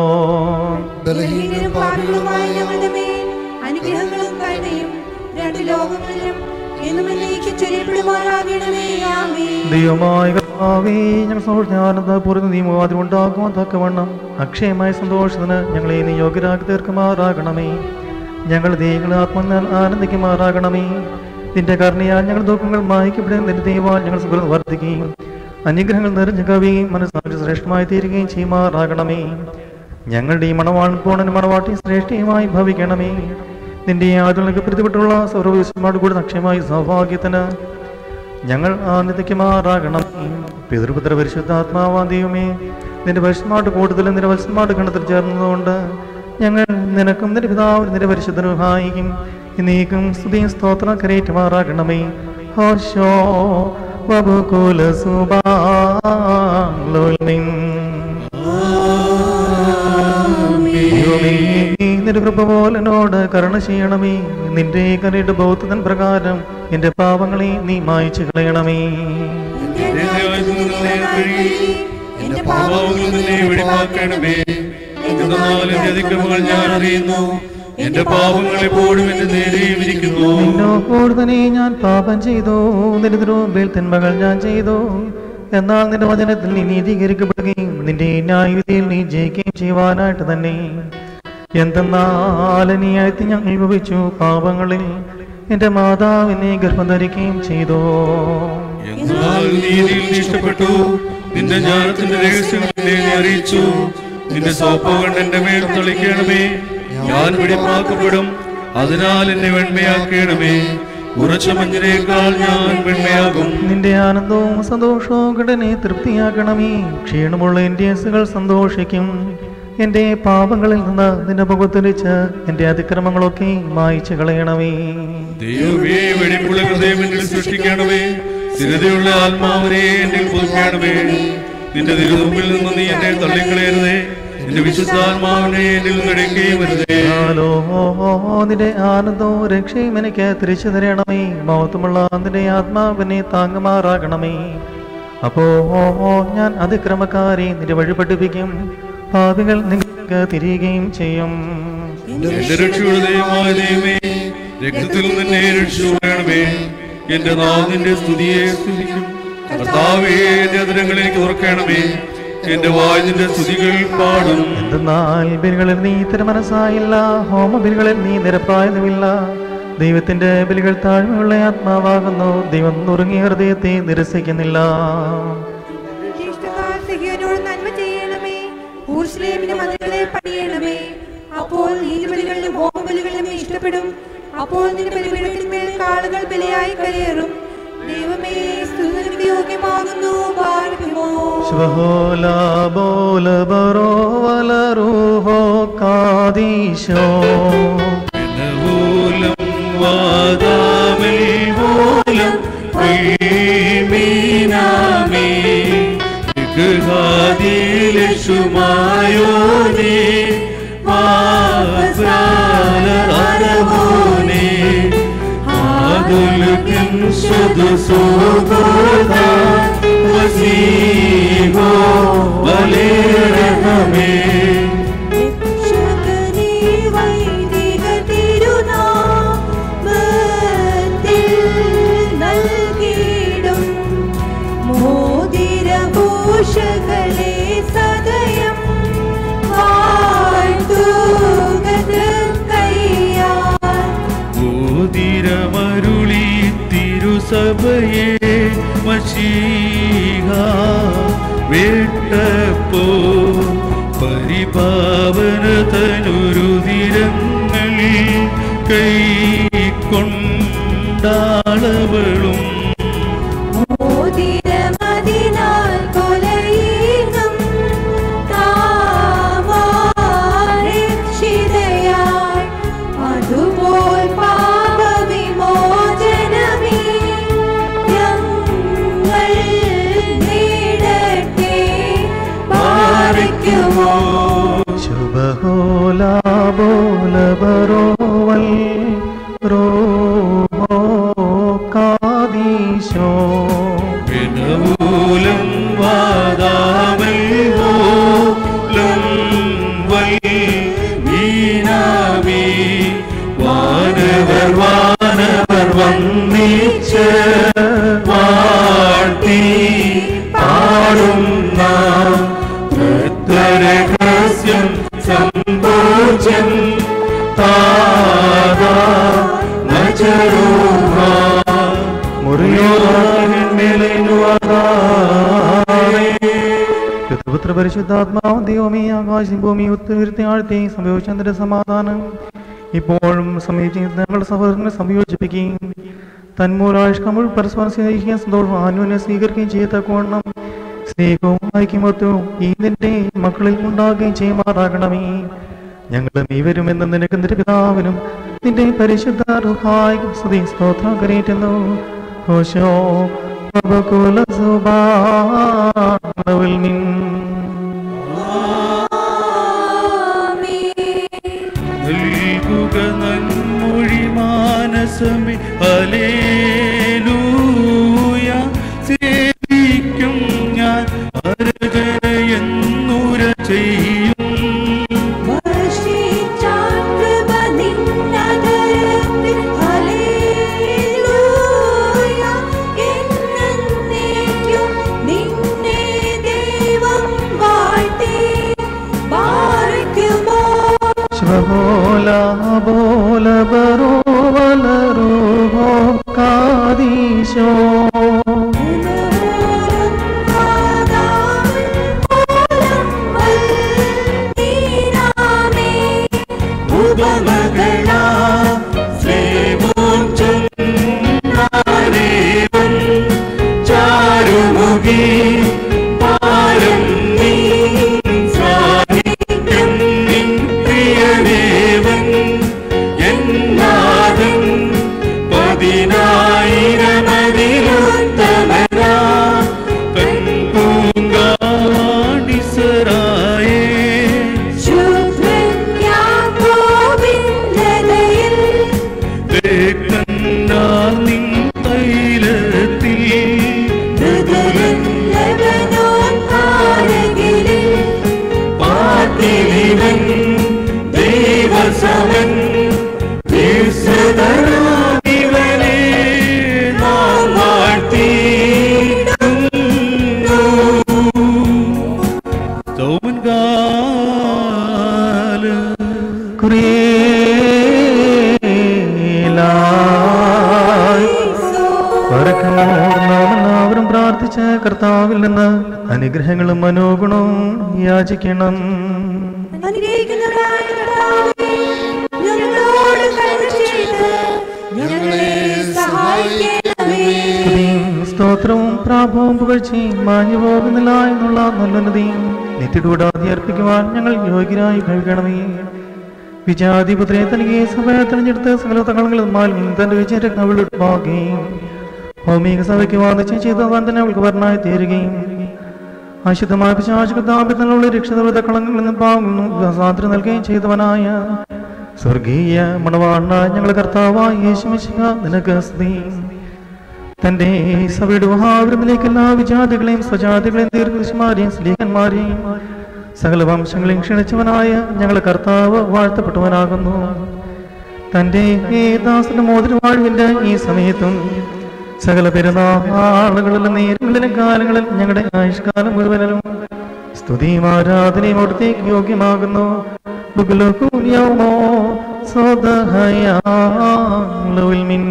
ബലഹീനരും പാപികളുമായ ഞങ്ങളുടെ മേൽ അനുഗ്രഹങ്ങളും കരുണയും രണ്ട് ലോകങ്ങളിലും എന്നും എന്നേക്കും ചൊരിയപ്പെടുമാറാകണമേ ആമേൻ ദൈവമായ കർത്താവേ ഞങ്ങൾ സൗജ്ഞാനത പൂർണ്ണ നിയമവാദം ഉണ്ടാക്കുവാൻ തക്കവണ്ണം അക്ഷയമായ സന്തോഷത്തിന് ഞങ്ങളെ നീ യോഗ്യരാക്കി തീർക്കുമാറാകണമേ ഞങ്ങൾ ദൈവങ്ങളെ ആത്മനാൽ ആനന്ദിക്കുമാറാകണമേ നിന്റെ കരുണയാൽ ഞങ്ങൾ ദുഃഖങ്ങൾ മായ്ക്കപ്പെടുകയും നിന്റെ ദൈവം ഞങ്ങൾ സുഖം വർദ്ധിക്കുകയും അനുഗ്രഹങ്ങൾ നിറഞ്ഞ കവിയും മനസ്സാക്ഷി ശ്രേഷ്ഠമായി തീരുകയും ചെയ്യുമാറാകണമേ ഞങ്ങളുടെ ഈ മണവാൺ പൂണൻ മണവാട്ടി ശ്രേഷ്ഠയുമായി ഭവിക്കണമേ നിന്റെ ആദ്യങ്ങൾക്ക് പ്രതിപ്പെട്ടുള്ള സർവവിശ്വമാട് കൂടി അക്ഷയമായി സൗഭാഗ്യത്തിന് ഞങ്ങൾ ആനന്ദിക്കുമാറാകണം പിതൃപുത്ര പരിശുദ്ധാത്മാവാ ദൈവമേ നിന്റെ പരിശുദ്ധമായിട്ട് കൂടുതൽ നിന്റെ പരിശുദ്ധമായിട്ട് ഗണത്തിൽ ചേർന്നതുകൊണ്ട് ഞങ്ങൾ നിനക്കും നിന്റെ പിതാവിനും നിന്റെ പരിശുദ്ധനും സഹായിക്കും ഇന്നേക്കും സ്തുതിയും സ്തോത്രം കരയേറ്റുമാറാകണമേ ഹോശോ വബുകുല സുബാലോൽമിൻ ദൈവമേ, നിന്റെ കൃപ പോലനോട് കരുണ ചെയ്യണമേ നിന്റെ കരയുടെ ബൗദ്ധൻ പ്രകാരം എന്റെ പാപങ്ങളെ നീ മായ്ച്ചു കളയണമേ എന്റെ ആയുസ്സിൽ നിന്ന് കഴുകി എന്റെ പാപങ്ങളിൽ നിന്നെ വെടിപ്പാക്കണമേ എന്തെന്നാൽ എന്റെ അതിക്രമങ്ങൾ ഞാൻ അറിയുന്നു എന്റെ പാപങ്ങൾ എപ്പോഴും എന്റെ നേരെയും ഇരിക്കുന്നു നിന്നോട് തന്നെ ഞാൻ പാപം ചെയ്തു നിന്റെ തിരുമുമ്പിൽ തിന്മകൾ ഞാൻ ചെയ്തു എന്നാൽ നിന്റെ വചനത്തിൽ നീ നീതീകരിക്കപ്പെടുകയും നിന്റെ ന്യായവിധിയിൽ നീ ജയിക്കുകയും ചെയ്യുവാനായിട്ട് തന്നെ എന്തെന്നാൽ നീയായി ഞാൻ അനുഭവിച്ചു പാപങ്ങളിൽ എന്റെ മാതാവിനെ ഗർഭം ധരിക്കുകയും ചെയ്തു എന്നാൽ നീതിയിൽ നീ ഇഷ്ടപ്പെട്ടു നിന്റെ ജ്ഞാനത്തിന്റെ രഹസ്യങ്ങൾ എന്നെ നീ അറിയിച്ചു നിന്റെ സോപ്പ കൊണ്ട് എന്റെ മേൽ തളിക്കണമേ ഞാൻ വെടിപ്പാക്കപ്പെടും അതിനാൽ എന്നെ വെണ്മയാക്കണമേ ഉറച്ച മഞ്ഞിനേക്കാൾ ഞാൻ വെണ്മയാകും നിന്റെ ആനന്ദവും സന്തോഷവും ഘടനെ തൃപ്തിയാക്കണമേ ക്ഷീണമുള്ള എന്റെ അസുകൾ സന്തോഷിക്കും എന്റെ പാപങ്ങളിൽ നിന്ന് നിന്നെ പുകത്തിരിച്ച് എന്റെ അതിക്രമങ്ങളൊക്കെ മായിച്ചു കളയണമേ ദൈവമേ വെടിപ്പുള്ള ഹൃദയം എന്നിൽ സൃഷ്ടിക്കണമേ സ്ഥിരതയുള്ള ആത്മാവിനെ എന്നിൽ പുതുക്കണമേ നിന്റെ തിരുമുമ്പിൽ നിന്ന് നീ എന്നെ തള്ളിക്കളയരുതേ നിന്റെ വിശുദ്ധാത്മാവിനെ എന്നിൽ നടക്കുകയും വരുതേ ഹലോ നിന്റെ ആനന്ദവും രക്ഷയും എനിക്ക് തിരിച്ചു തരണമേ മൗത്തമുള്ള നിന്റെ ആത്മാവിനെ താങ്ങുമാറാകണമേ അപ്പോ ഞാൻ അതിക്രമക്കാരെ നിന്റെ വഴി പഠിപ്പിക്കും പാപികൾ നിങ്ങൾക്ക് തിരികുകയും ചെയ്യും എന്റെ രക്ഷയുടെ ദൈവമായ ദൈവമേ രക്തത്തിൽ നിന്നെ രക്ഷിച്ചുകൊള്ളണമേ എന്റെ നാവിന്റെ സ്തുതിയെ സ്തുതിക്കും കർത്താവേ എന്റെ അതിരങ്ങൾ എനിക്ക് തുറക്കണമേ എന്റെ വായതിന്റെ സ്തുതികൾ പാടും എന്തെന്നാൽ ബലികളിൽ നീ തിരുമനസ്സായില്ല ഹോമബലികളിൽ നീ നിരപ്പായതുമില്ല ദൈവത്തിന്റെ ബലികൾ താഴ്മയുള്ള ആത്മാവാകുന്നു ദൈവം നുറുങ്ങിയ ഹൃദയത്തെ നിരസിക്കുന്നില്ല ഇഷ്ടക്കാർ സിഹിയോനോട് നന്മ ചെയ്യണമേ ഊർശ്ലേമിന്റെ മതിലുകളെ പണിയണമേ അപ്പോൾ നീതിബലികളിലും ഹോമബലികളിലും നീ ഇഷ്ടപ്പെടും അപ്പോൾ നിന്റെ ബലിപീഠത്തിന്മേൽ കാളുകൾ ബലിയായി കരയേറും ദൈവമേ സ്തുതിക്ക് യോഗ്യമാകുന്നു പാർക്കുമോ ശുഭഹോല ബോല ബറോ വലറൂഹോ കാദീശോ മൂലം വാദാമിൽ മൂലം മീനാമേ ുമായോനേ വാസാലറവോനേ ആദുലുകൻ സുദുസോഗോദ വസീഹോ വലേരഹമേ രക്ഷകനേ വൈദിക തിരുനാമത്തിൽ നൽകിയിടും മോതിരഭൂഷകളെ സദയം വാഴ്ത്തുക തൃക്കൈയാൽ. മോതിരമരുളി തിരുസഭയെ മഷീഹ വേട്ടപ്പോ പരിപാവന തനുരുതിരങ്ങൾ കൈ കൊണ്ടാളവളും മോതിരമതിനാൽ കൊലയീനം താമാരക്ഷിതയാൽ അതുപോൽ പാപവിമോചനമേ ഞങ്ങൾ നേടട്ടെ പാറിക്കുമോ ശുഭഹോല ബോല ബറോ വൽ റോഹോ കാദീശോ പിനമൂലം വാദാമൽമൂലം വൽ വീണാമി വാനവർ വാനവർ വന്നിച്ച് വാഴ്ത്തി പാടുന്ന തൃത്തരഹസ്യം സമ്പോജം താതാ നചരൂഹ പുത്ര പരിശുദ്ധാത്മാവും ദൈവമേ ആകാശം ഭൂമി ഒത്തുവരുത്തി ആഴ്ത്തി സംയോജിച്ചതിന്റെ സമാധാനം ഇപ്പോഴും സമീപിച്ച് ഞങ്ങളുടെ സഹോദരനെ സംയോജിപ്പിക്കുകയും തന്മൂലാഷ്കമുൾ പരസ്പരം സ്നേഹിക്കുകയും സന്തോഷം ആനുവിനെ സ്വീകരിക്കുകയും ചെയ്യത്തക്കോണം സ്നേഹവും ഐക്യമത്വവും ഈ നിന്റെ മക്കളിൽ ഉണ്ടാകുകയും ചെയ്യുമാറാകണമേ ഞങ്ങളും ഇവരും എന്ന് നിനക്ക് നിന്റെ പിതാവിനും നിന്റെ പരിശുദ്ധ റുഹായിക്കും സ്തുതി സ്തോത്രം കരയേറ്റുന്നു ഹോശോ വബകുല സുബാനവിൽ മിൻ നൽകുക നന്മൊഴി മാനസമേ ഹല്ലേലൂയ സേവിക്കും ഞാൻ അർജനയെന്നുര ചെയ്യും വർഷിച്ചാൻ കൃപ നിന്നതരത്തിൽ ഹല്ലേലൂയ എന്നേക്കും നിന്നെ ദൈവം വാഴ്ത്തി ബാറിക്കുമോ ശുഭബോല ബോല ബറോ വലറോ കാദീശോ അനുഗ്രഹങ്ങളും മനോഗുണവും യാചിക്കണം അനുഗ്രഹിക്കുന്നവനായ കർത്താവേ, ഞങ്ങളോട് കരുണ ചെയ്ത് ഞങ്ങളെ സഹായിക്കണമേ സ്തുതിയും സ്തോത്രവും പ്രാഭവും പുകഴ്ചയും മാഞ്ഞു പോകുന്നില്ല എന്നുള്ള നല്ലനതിയും നിത്യകൂടാതെ അർപ്പിക്കുവാൻ ഞങ്ങൾ യോഗ്യരായി ഭവിക്കണമേ വിജാധിപത്രെ തനിക്ക് സഭയെ തെരഞ്ഞെടുത്ത് സകല തങ്ങളിൽ മാലും തന്റെ വിജയരത്ന അവളുണ്ടാകുകയും ഭൗമിക സഭയ്ക്ക് വാദിച്ച് ചെയ്തവാൻ തന്നെ അവൾക്ക് വരണായി തീരുകയും അശുദ്ധമായ പിശാചുതാപിത്തനുള്ള രക്ഷിതവൃത കളങ്ങളിൽ നിന്ന് പാകുന്നു സ്വാതന്ത്ര്യം നൽകുകയും ചെയ്തവനായ സ്വർഗീയ മണവാണ ഞങ്ങളുടെ കർത്താവായ യേശുമിശിഹ നിനക്ക് സ്തുതി തന്റെ സഭയുടെ മഹാവൃത്തിലേക്ക് എല്ലാ വിജാതികളെയും സ്വജാതികളെയും ദീർഘദൃശന്മാരെയും സ്ലീഹന്മാരെയും സകല വംശങ്ങളെയും ക്ഷണിച്ചവനായ ഞങ്ങളുടെ കർത്താവ് വാഴ്ത്തപ്പെട്ടവനാകുന്നു തന്റെ ദാസന്റെ മോതിരവാഴ്വിന്റെ ഈ സമയത്തും സകല പെരുന്നാളുകളിലും നേരങ്ങളിലും കാലങ്ങളിൽ ഞങ്ങളുടെ ആയുഷ്കാലം മുഴുവനും സ്തുതിയും ആരാധനയും അവിടത്തേക്ക് യോഗ്യമാകുന്നു ബുഗുലുകൂല്യമോ സ്വതഹയാലുൽമിൻ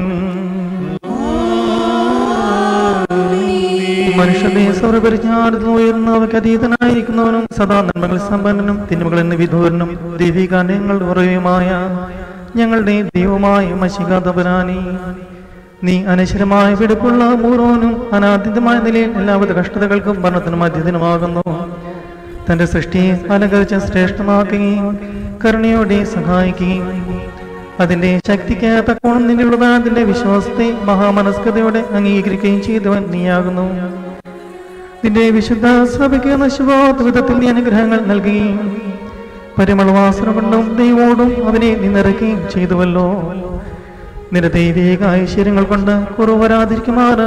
മനുഷ്യന്റെ സർവപരിജ്ഞാനത്തിൽ ഉയർന്നവർക്ക് അതീതനായിരിക്കുന്നവനും സദാ നന്മകൾ സമ്പന്നനും തിന്മകളിൽ നിന്ന് വിദൂരനും ദൈവികാന്യങ്ങൾ ഉറയുമായ ഞങ്ങളുടെ ദൈവമായ മഷികാതപരാനി നീ അനശ്വരമായ വെടുപ്പുള്ള പൂർവനും അനാദ്യമായ നിലയിൽ എല്ലാവിധ കഷ്ടതകൾക്കും ഭരണത്തിനും അധ്യതനുമാകുന്നു തന്റെ സൃഷ്ടിയെ അലങ്കരിച്ച് ശ്രേഷ്ഠമാക്കുകയും കരുണയോടെ സഹായിക്കുകയും അതിന്റെ ശക്തിക്ക് തക്കോണം നിന്റെ ഉള്ളതാതിന്റെ വിശ്വാസത്തെ മഹാമനസ്കതയോടെ അംഗീകരിക്കുകയും ചെയ്തവൻ നീയാകുന്നു നിന്റെ വിശുദ്ധ സഭയ്ക്ക് നശിവാത്ത വിധത്തിൽ നീ അനുഗ്രഹങ്ങൾ നൽകുകയും പരിമളവാസന കൊണ്ടും ദൈവോടും അവനെ നീ നിറയ്ക്കുകയും ചെയ്തുവല്ലോ നിന്റെ ദൈവിക ഐശ്വര്യങ്ങൾ കൊണ്ട് കുറവ് വരാതിരിക്കുമാറ്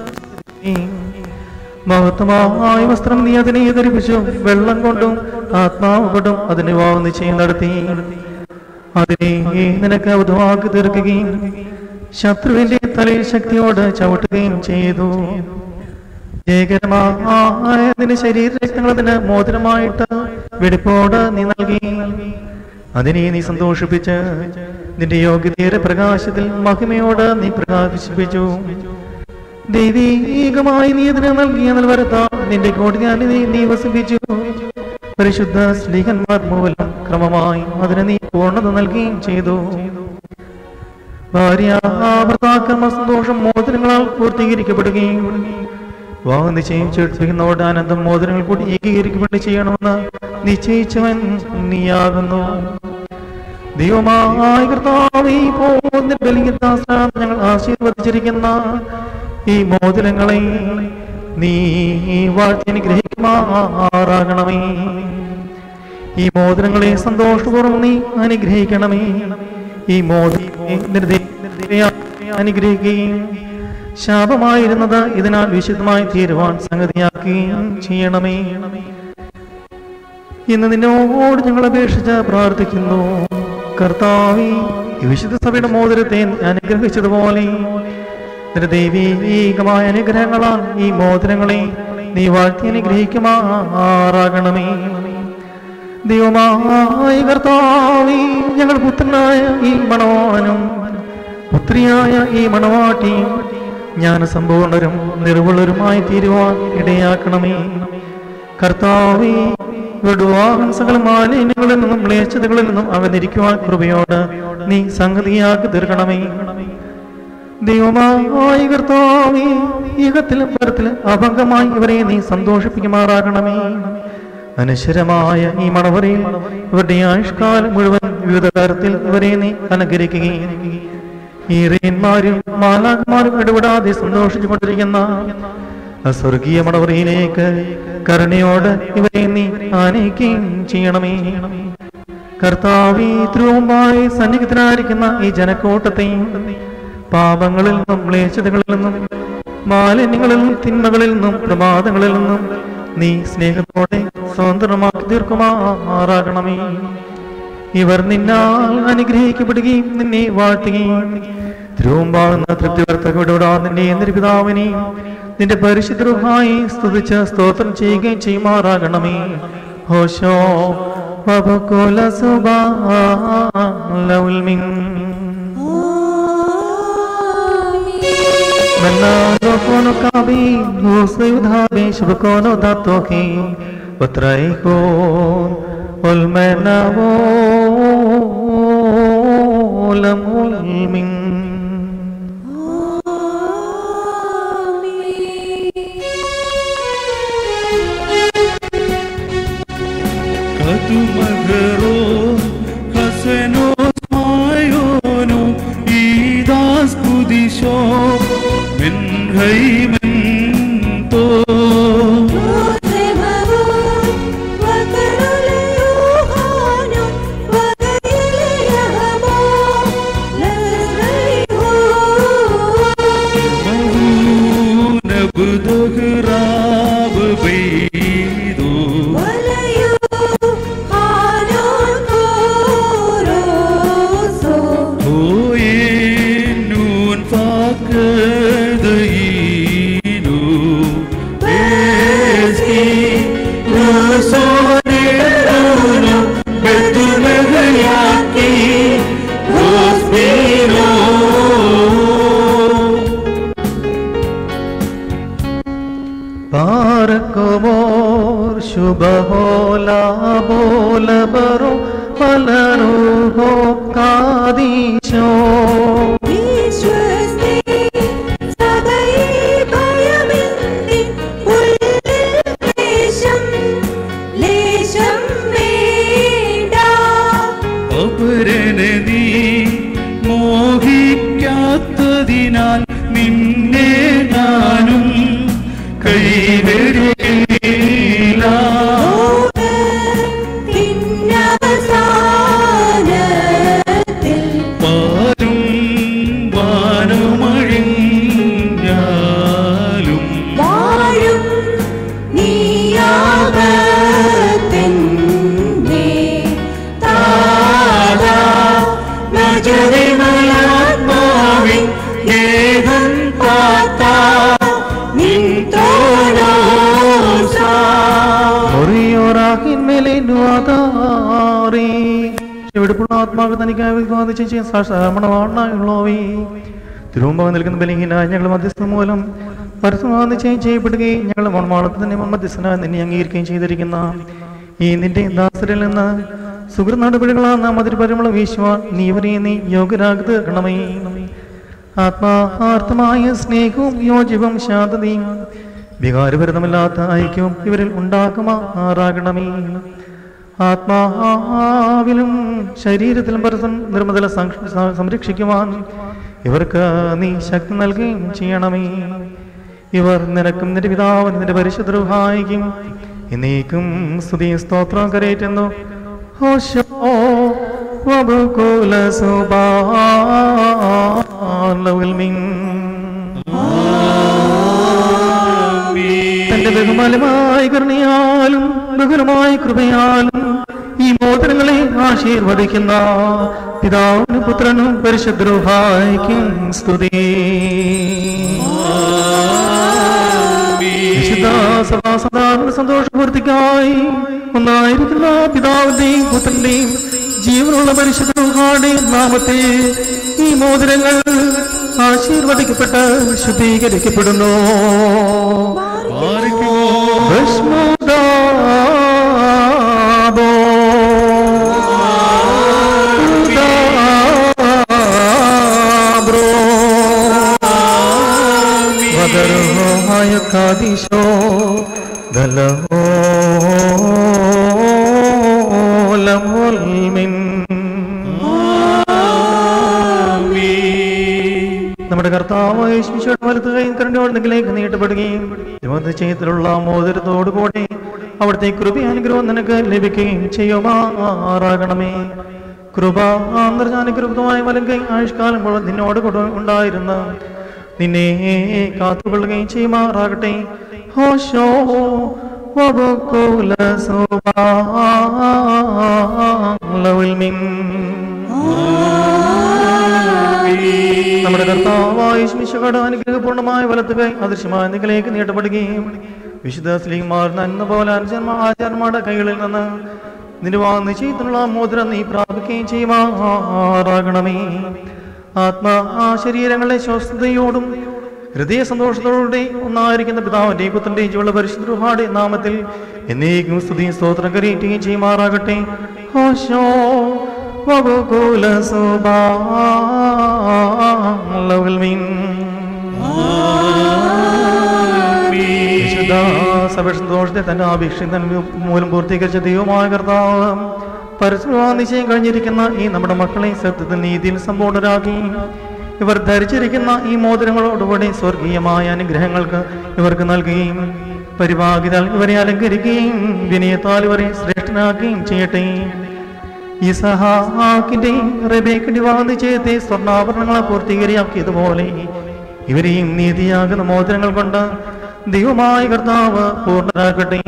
മഹത്വമായ വസ്ത്രം നീ അതിനെ ധരിപ്പിച്ചു വെള്ളം കൊണ്ടും ആത്മാവ് കൊണ്ടും അതിനെ വിവാഹ നിശ്ചയം നടത്തി അതിനെ നിനക്ക് ഉദവാക്കി തീർക്കുകയും ശത്രുവിന്റെ തലയിൽ ശക്തിയോട് ചവിട്ടുകയും ചെയ്തു ജയകരമായ നിന്റെ ശരീരരക്തങ്ങൾ അതിന് മോതിരമായിട്ട് വെടിപ്പോട് നീ നൽകി അതിനെ നീ സന്തോഷിപ്പിച്ച് നിന്റെ യോഗ്യതയുടെ പ്രകാശത്തിൽ മഹിമയോട് നീ പ്രകാശിപ്പിച്ചു ദൈവീകമായി നീ അതിന് നൽകിയ നൽവരത്ത നിന്റെ കോടിഞ്ഞാലി നീ നീ വസിപ്പിച്ചു പരിശുദ്ധ സ്ലീഹന്മാർ മൂലം ക്രമമായി അതിന് നീ പൂർണ്ണത നൽകുകയും ചെയ്തു ഭാര്യ ഭർത്താക്കന്മാർ സന്തോഷം മോതിരങ്ങളാൽ പൂർത്തീകരിക്കപ്പെടുകയും വിവാഹം നിശ്ചയം ചേർപ്പിക്കുന്നതോട് ആനന്ദം മോതിരങ്ങൾ കൂടി ഏകീകരിക്കപ്പെട്ട് ചെയ്യണമെന്ന് നിശ്ചയിച്ചവൻ നീയാകുന്നു ദൈവമായ കർത്താവേ, ഇപ്പോൾ നിന്റെ ബലിയിൽ ദാസനാം ഞങ്ങൾ ആശീർവദിച്ചിരിക്കുന്ന ഈ മോതിരങ്ങളെ നീ വാഴ്ത്തി അനുഗ്രഹിക്കുമാറാകണമേ ഈ മോതിരങ്ങളെ സന്തോഷപൂർവ്വം നീ അനുഗ്രഹിക്കണമേ ഈ മോതിരെ അനുഗ്രഹിക്കുകയും ശാപമായിരുന്നത് ഇതിനാൽ വിശുദ്ധമായി തീരുവാൻ സംഗതിയാക്കുകയും ചെയ്യണമേ ഇന്ന് നിന്നോട് ഞങ്ങൾ അപേക്ഷിച്ച് പ്രാർത്ഥിക്കുന്നു കർത്താവി ഈ വിശുദ്ധ സഭയുടെ മോതിരത്തെ അനുഗ്രഹിച്ചതുപോലെ നിന്റെ ദൈവീകമായ അനുഗ്രഹങ്ങളാൽ ഈ മോതിരങ്ങളെ നീ വാഴ്ത്തി അനുഗ്രഹിക്കുമാറാകണമേ ദൈവമായ കർത്താവി ഞങ്ങൾ പുത്രനായ ഈ മണവാനും പുത്രിയായ ഈ മണവാട്ടിയും ജ്ഞാനസമ്പൂർണരും നിർവുള്ളവരുമായി തീരുവാൻ ഇടയാക്കണമേ കർത്താവേ വിടുവാഹം സകല മാലിന്യങ്ങളിൽ നിന്നും മ്ലേച്ഛതകളിൽ നിന്നും അവനിരിക്കുവാൻ കൃപയോട് നീ സംഗതിയാക്കി തീർക്കണമേ ദൈവമായ കർത്താവേ യുഗത്തിലും പരത്തിലും അഭംഗമായി ഇവരെ നീ സന്തോഷിപ്പിക്കുമാറാകണമേ അനശ്വരമായ ഈ മണവരയിൽ ഇവരുടെ ആയുഷ്കാലം മുഴുവൻ വിവിധ തരത്തിൽ ഇവരെ നീ അനുഗ്രഹിക്കുകയും ഈറേന്മാരും മാലാന്മാരും ഇടപെടാതെ സന്തോഷിച്ചു കൊണ്ടിരിക്കുന്ന സ്വർഗീയ മണവറയിലേക്ക് കരുണയോട് ഇവരെ നീ ആനയിക്കുകയും ചെയ്യണമേ കർത്താവി ധ്രുവമായി സന്നിഹിതനായിരിക്കുന്ന ഈ ജനക്കൂട്ടത്തെയും പാപങ്ങളിൽ നിന്നും ക്ലേശതകളിൽ നിന്നും മാലിന്യങ്ങളിൽ നിന്നും തിന്മകളിൽ നിന്നും പ്രമാദങ്ങളിൽ നിന്നും നീ സ്നേഹത്തോടെ സ്വതന്ത്രമാക്കി തീർക്കുമാറാകണമേ ഇവർ നിന്നാൽ അനുഗ്രഹിക്കപ്പെടുകയും നിന്നെ വാഴ്ത്തുകയും തിരുവുമ്പാകുന്ന തൃപ്തി വർത്തകവിടോടാ നിന്റെ എന്നൊരു പിതാവിനെയും നിന്റെ പരിശുദ്ധമായി സ്തുതിച്ച് സ്തോത്രം ചെയ്യുകയും ചെയ്യുമാറാകണമേ ഹോശോ വബകുല സുബാലൗൽമിൻ ആമീൻ Menado kono kabi, Nusa yudhabi, Shubakono datoki, Patraikon, Olmenavo, Lamulmin. കതുമകരോ ഹസനോ മായോനോ ഈദാസ് കുദിശോ മിൻ ഹൈമൻ തോ നബുദഹ്റാബ് ബൈദോ ഹോയേനൂൻ ഫാക്കദീനു ബേസ്കി റസോലേനു ബെത്തുലഹയാക്കി റോസ്ബീനോ പാർക്കുമോർ ശുഭഹോല ബോലബറോ പലരുഹോ കാദീശോ അപരനെ നീ മോഹിക്കാത്തതിനാൽ നിന്നെ ഞാനും കൈവരില്ല പാലും വാനുമഴിഞ്ഞാലും വാഴും നീയാകത്തിൻ്റെ താതാ നജരിമയാത്മാവിൻ ഗേഹം പാത്താ നിൻ തോലോസാ ഒറിയോറാഹിന്മേലേനുവാതാറി എവിടെയുള്ള ആത്മാവ് തനിക്കായി വിവാദിച്ച് ചെയ്യാൻ സാക്ഷാമണവാണായുള്ളവേ തിരുവുമ്പ നിൽക്കുന്ന ബലഹീനായ ഞങ്ങൾ മധ്യസ്ഥ മൂലം പരസ്യമാകുന്ന ചെയ്യും ചെയ്യപ്പെടുകയും ഞങ്ങൾ മൺമാളത്തിൽ തന്നെ മധ്യസ്ഥനായി നിന്നെ അംഗീകരിക്കുകയും ചെയ്തിരിക്കുന്ന ഈ നിന്റെ ദാസരിൽ നിന്ന് സുഹൃ നടപടികളാണ് മധുരപരമുള്ള വീശുവാൻ നീ ഇവരെ നീ യോഗ്യരാകി തീർക്കണമേ ആത്മാർത്ഥമായ സ്നേഹവും യോജിവും ശാന്തതയും വികാരഭരിതമില്ലാത്ത ഐക്യവും ഇവരിൽ ഉണ്ടാക്കുമാറാകണമേ ആത്മാവിലും ശരീരത്തിലും പരസ്പരം നിർമ്മതല സംക്ഷ- സ- സംരക്ഷിക്കുവാൻ ഇവർക്ക് നീ ശക്തി നൽകുകയും ചെയ്യണമേ ഇവർ നിനക്കും നിന്റെ പിതാവിനും നിന്റെ പരിശുദ്ധരുഹായിക്കും എന്നേക്കും സ്തുതി സ്തോത്രം കരയേറ്റുന്നു ഹോശോ വബുകുല സുബാലവിൽമിൻ തന്റെ ബഹുമാനമായ കരുണയാലും ബഹുലമായ കൃപയാലും ഈ മോദനങ്ങളെ ആശീർവദിക്കുന്ന പിതാവിനും പുത്രനും പരിശുദ്ധരുഹായിക്കും സ്തുതി വിശുദ്ധ സദാസദാന സന്തോഷപൂർത്തിക്കായി ഒന്നായിരിക്കുന്ന പിതാവിന്റെയും പുത്രന്റെയും ജീവനുള്ള പരിശുദ്ധരുഹാടെയും നാമത്തെ ഈ മോതിരങ്ങൾ ആശീർവദിക്കപ്പെട്ട് ശുദ്ധീകരിക്കപ്പെടുന്നു ഭസ്മദാബോ. ഉദാബ്രോ. വദർഹോമായ കാദിശോ ദലഹോ ലമുൽമിൻ. നമ്മുടെ കർത്താവായ യേശുമിശിഹായുടെ വലത്ത് കൈ കരണ്ടോട് നിങ്ങളിലേക്ക് നീട്ടപ്പെടുകയും ചെയ്യത്തിലുള്ള മോതിരത്തോടുകൂടി അവിടുത്തെ കൃപ അനുഗ്രഹം നിനക്ക് ലഭിക്കുകയും ചെയ്യുമാറാകണമേ കൃപ ആന്തർജാനുഗ്രഹമായ വലം കൈ ആയുഷ്കാലം മുഴുവൻ നിന്നോട് കൂടെ ഉണ്ടായിരുന്ന നിന്നെ കാത്തുകൊള്ളുകയും ചെയ്യുമാറാകട്ടെ ഹോശോ വബുക്കുല സുബാലവിൽമിൻ. നമ്മുടെ കർത്താവായ ശിശുകട അനുഗ്രഹപൂർണ്ണമായ വലത്തുകൈ അദൃശ്യമായ നിങ്ങളിലേക്ക് നീട്ടപ്പെടുകയും വിശുദ്ധ സ്ലീമാർ നന്ന പോലെ അർജന്മ ആചാരന്മാരുടെ കൈകളിൽ നിന്ന് നിരുവാ നിശ്ചയത്തിനുള്ള മോതിരം നീ പ്രാപിക്കുകയും ചെയ്യുമാറാകണമേ ആത്മാ ആ ശരീരങ്ങളെ സ്വസ്ഥതയോടും ഹൃദയ സന്തോഷത്തോടെ ഒന്നായിരിക്കുന്ന പിതാവിന്റെയും പുത്രന്റെയും ജീവനുള്ള പരിശുദ്ധരുടെ നാമത്തിൽ എന്നേക്കും സ്തുതിയും സ്തോത്രം കരയേറ്റുകയും ചെയ്യുമാറാകട്ടെ ഹോശോ വകുകുല വിശുദ്ധ സഭ സന്തോഷത്തെ തന്റെ അപേക്ഷ മൂലം പൂർത്തീകരിച്ച ദൈവമായ കർത്താവ് പരസ്പരം നിശ്ചയം കഴിഞ്ഞിരിക്കുന്ന ഈ നമ്മുടെ മക്കളെ സത്യത്തിൽ നീതിയിൽ സമ്പൂർണരാക്കി ഇവർ ധരിച്ചിരിക്കുന്ന ഈ മോതിരങ്ങളോടുകൂടി സ്വർഗീയമായ അനുഗ്രഹങ്ങൾക്ക് ഇവർക്ക് നൽകുകയും പരിഭാഗിതാൽ ഇവരെ അലങ്കരിക്കുകയും വിനയത്താൽ ഇവരെ ശ്രേഷ്ഠനാക്കുകയും ചെയ്യട്ടെ ഇസഹാക്കിന്റെയും റബേക്കിന്റെ വിവാഹ നിശ്ചയത്തെ സ്വർണ്ണാഭരണങ്ങളെ പൂർത്തീകരിയാക്കിയതുപോലെ ഇവരെയും നീതിയാകുന്ന മോതിരങ്ങൾ കൊണ്ട് ദൈവമായ കർത്താവ് പൂർണ്ണരാക്കട്ടെ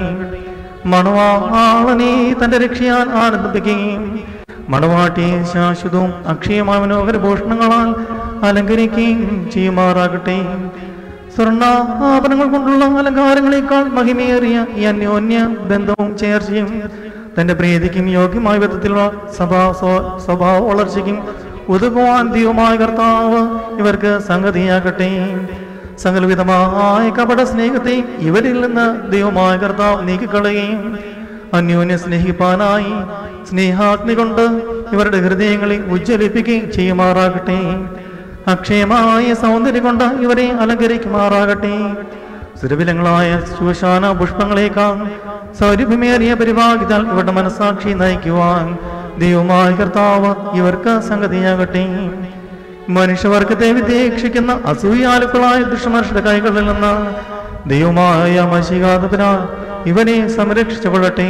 മണവാളനെ തന്റെ രക്ഷയാൽ ആനന്ദിപ്പിക്കുകയും മണവാട്ടിയെ ശാശ്വതവും അക്ഷയമായ മനോഹര ഭൂഷണങ്ങളാൽ അലങ്കരിക്കുകയും ചെയ്യുമാറാകട്ടെ സ്വർണ്ണാഭരണങ്ങൾ കൊണ്ടുള്ള അലങ്കാരങ്ങളെക്കാൾ മഹിമേറിയ ഈ അന്യോന്യ ബന്ധവും ചേർച്ചയും തന്റെ പ്രീതിക്കും യോഗ്യമായ വിധത്തിലുള്ള സഭാ സ്വ- സ്വഭാവ വളർച്ചയ്ക്കും ഉതകുവാൻ ദൈവമായ കർത്താവ് ഇവർക്ക് സംഗതിയാകട്ടെ സകലവിധമായ കപട സ്നേഹത്തെയും ഇവരിൽ നിന്ന് ദൈവമായ കർത്താവ് നീക്കിക്കളയുകയും അന്യോന്യം സ്നേഹിപ്പാനായി സ്നേഹാഗ്നി കൊണ്ട് ഇവരുടെ ഹൃദയങ്ങളെ ഉജ്ജ്വലിപ്പിക്കുകയും ചെയ്യുമാറാകട്ടെ അക്ഷയമായ സൗന്ദര്യം കൊണ്ട് ഇവരെ അലങ്കരിക്കുമാറാകട്ടെ സുരവിലങ്ങളായ ശൂശാന പുഷ്പങ്ങളേക്കാൾ സൗരഭ്യമേറിയ പരിഭാഗിതാൽ ഇവരുടെ മനസാക്ഷി നയിക്കുവാൻ ദൈവമായ കർത്താവ് ഇവർക്ക് സംഗതിയാകട്ടെ മനുഷ്യവർഗത്തെ വിധേക്ഷിക്കുന്ന അസൂയാലുക്കളായ ദുഷ്ടമനുഷ്യരുടെ കൈകളിൽ നിന്ന് ദൈവമായ മഷികാതപന ഇവനെ സംരക്ഷിച്ചു കൊള്ളട്ടെ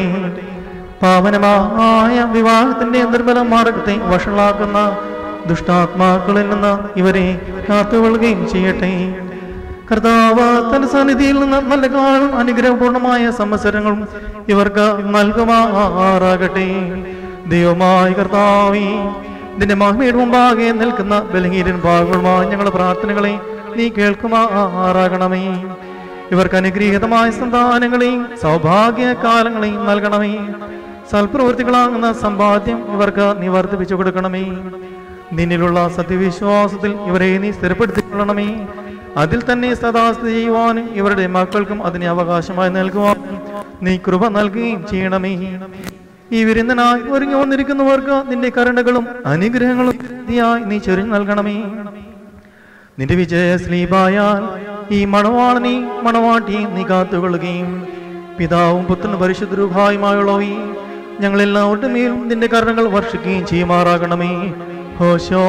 പാവനമായ വിവാഹത്തിന്റെ നിർമ്മല മാർഗത്തെ വഷളാക്കുന്ന ദുഷ്ടാത്മാക്കളിൽ നിന്ന് ഇവരെ കാത്തുകൊള്ളുകയും ചെയ്യട്ടെ കർത്താവ് തന്റെ സന്നിധിയിൽ നിന്ന് നല്ല കാലം അനുഗ്രഹപൂർണമായ സംവത്സരങ്ങളും ഇവർക്ക് നൽകുമാറാകട്ടെ ദൈവമായ കർത്താവേ നിന്റെ മഹിമയുടെ മുമ്പാകെ നിൽക്കുന്ന ബലഹീരൻ ഭാഗങ്ങളുമായ ഞങ്ങളുടെ പ്രാർത്ഥനകളെ നീ കേൾക്കുമാറാകണമേ ഇവർക്ക് അനുഗ്രഹീതമായ സന്താനങ്ങളെയും സൗഭാഗ്യ കാലങ്ങളെയും നൽകണമേ സൽപ്രവൃത്തികളാകുന്ന സമ്പാദ്യം ഇവർക്ക് നീ വർദ്ധിപ്പിച്ചു കൊടുക്കണമേ നിന്നിലുള്ള സത്യവിശ്വാസത്തിൽ ഇവരെ നീ സ്ഥിരപ്പെടുത്തിക്കൊള്ളണമേ അതിൽ തന്നെ സദാ സ്ഥിതി ചെയ്യുവാനും ഇവരുടെ മക്കൾക്കും അതിനെ അവകാശമായി നൽകുവാനും നീ കൃപ നൽകുകയും ചെയ്യണമേ ഈ വിരുന്നനായി ഒരുങ്ങി വന്നിരിക്കുന്നവർക്ക് നിന്റെ കരുണകളും അനുഗ്രഹങ്ങളും നീയായി നീ ചൊരിഞ്ഞു നൽകണമേ നിന്റെ വിജയ സ്ലീപായാൽ ഈ മണവാളനെ മണവാട്ടിയെ നീ കാത്തുകൊള്ളുകയും പിതാവും പുത്രനും പരിശുദ്ധരൂപായുമായുള്ളവേ ഞങ്ങളെല്ലാവരുടെ മേലും നിന്റെ കരുണകൾ വർഷിക്കുകയും ചെയ്യുമാറാകണമേ ഹോശോ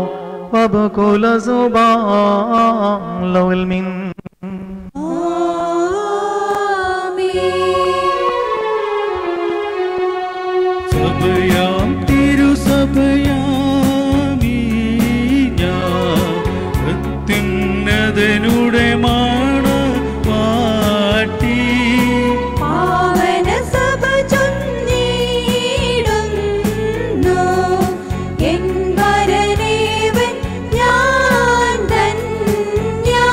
വബകുല സുബാലൗൽ മിൻ സഭയാം തിരുസഭയാമീ ഞാൻ അത്യുന്നതനുടെ മാണ് വാട്ടി പാവന സഭ ചൊന്നിടുന്നു എൻ വരനേവൻ ഞാൻ ധന്യ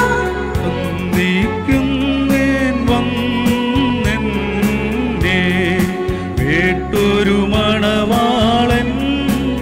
വന്ദിക്കുന്നേൻ വന്നെന്നെ വേട്ടൊരു മണവാളൻ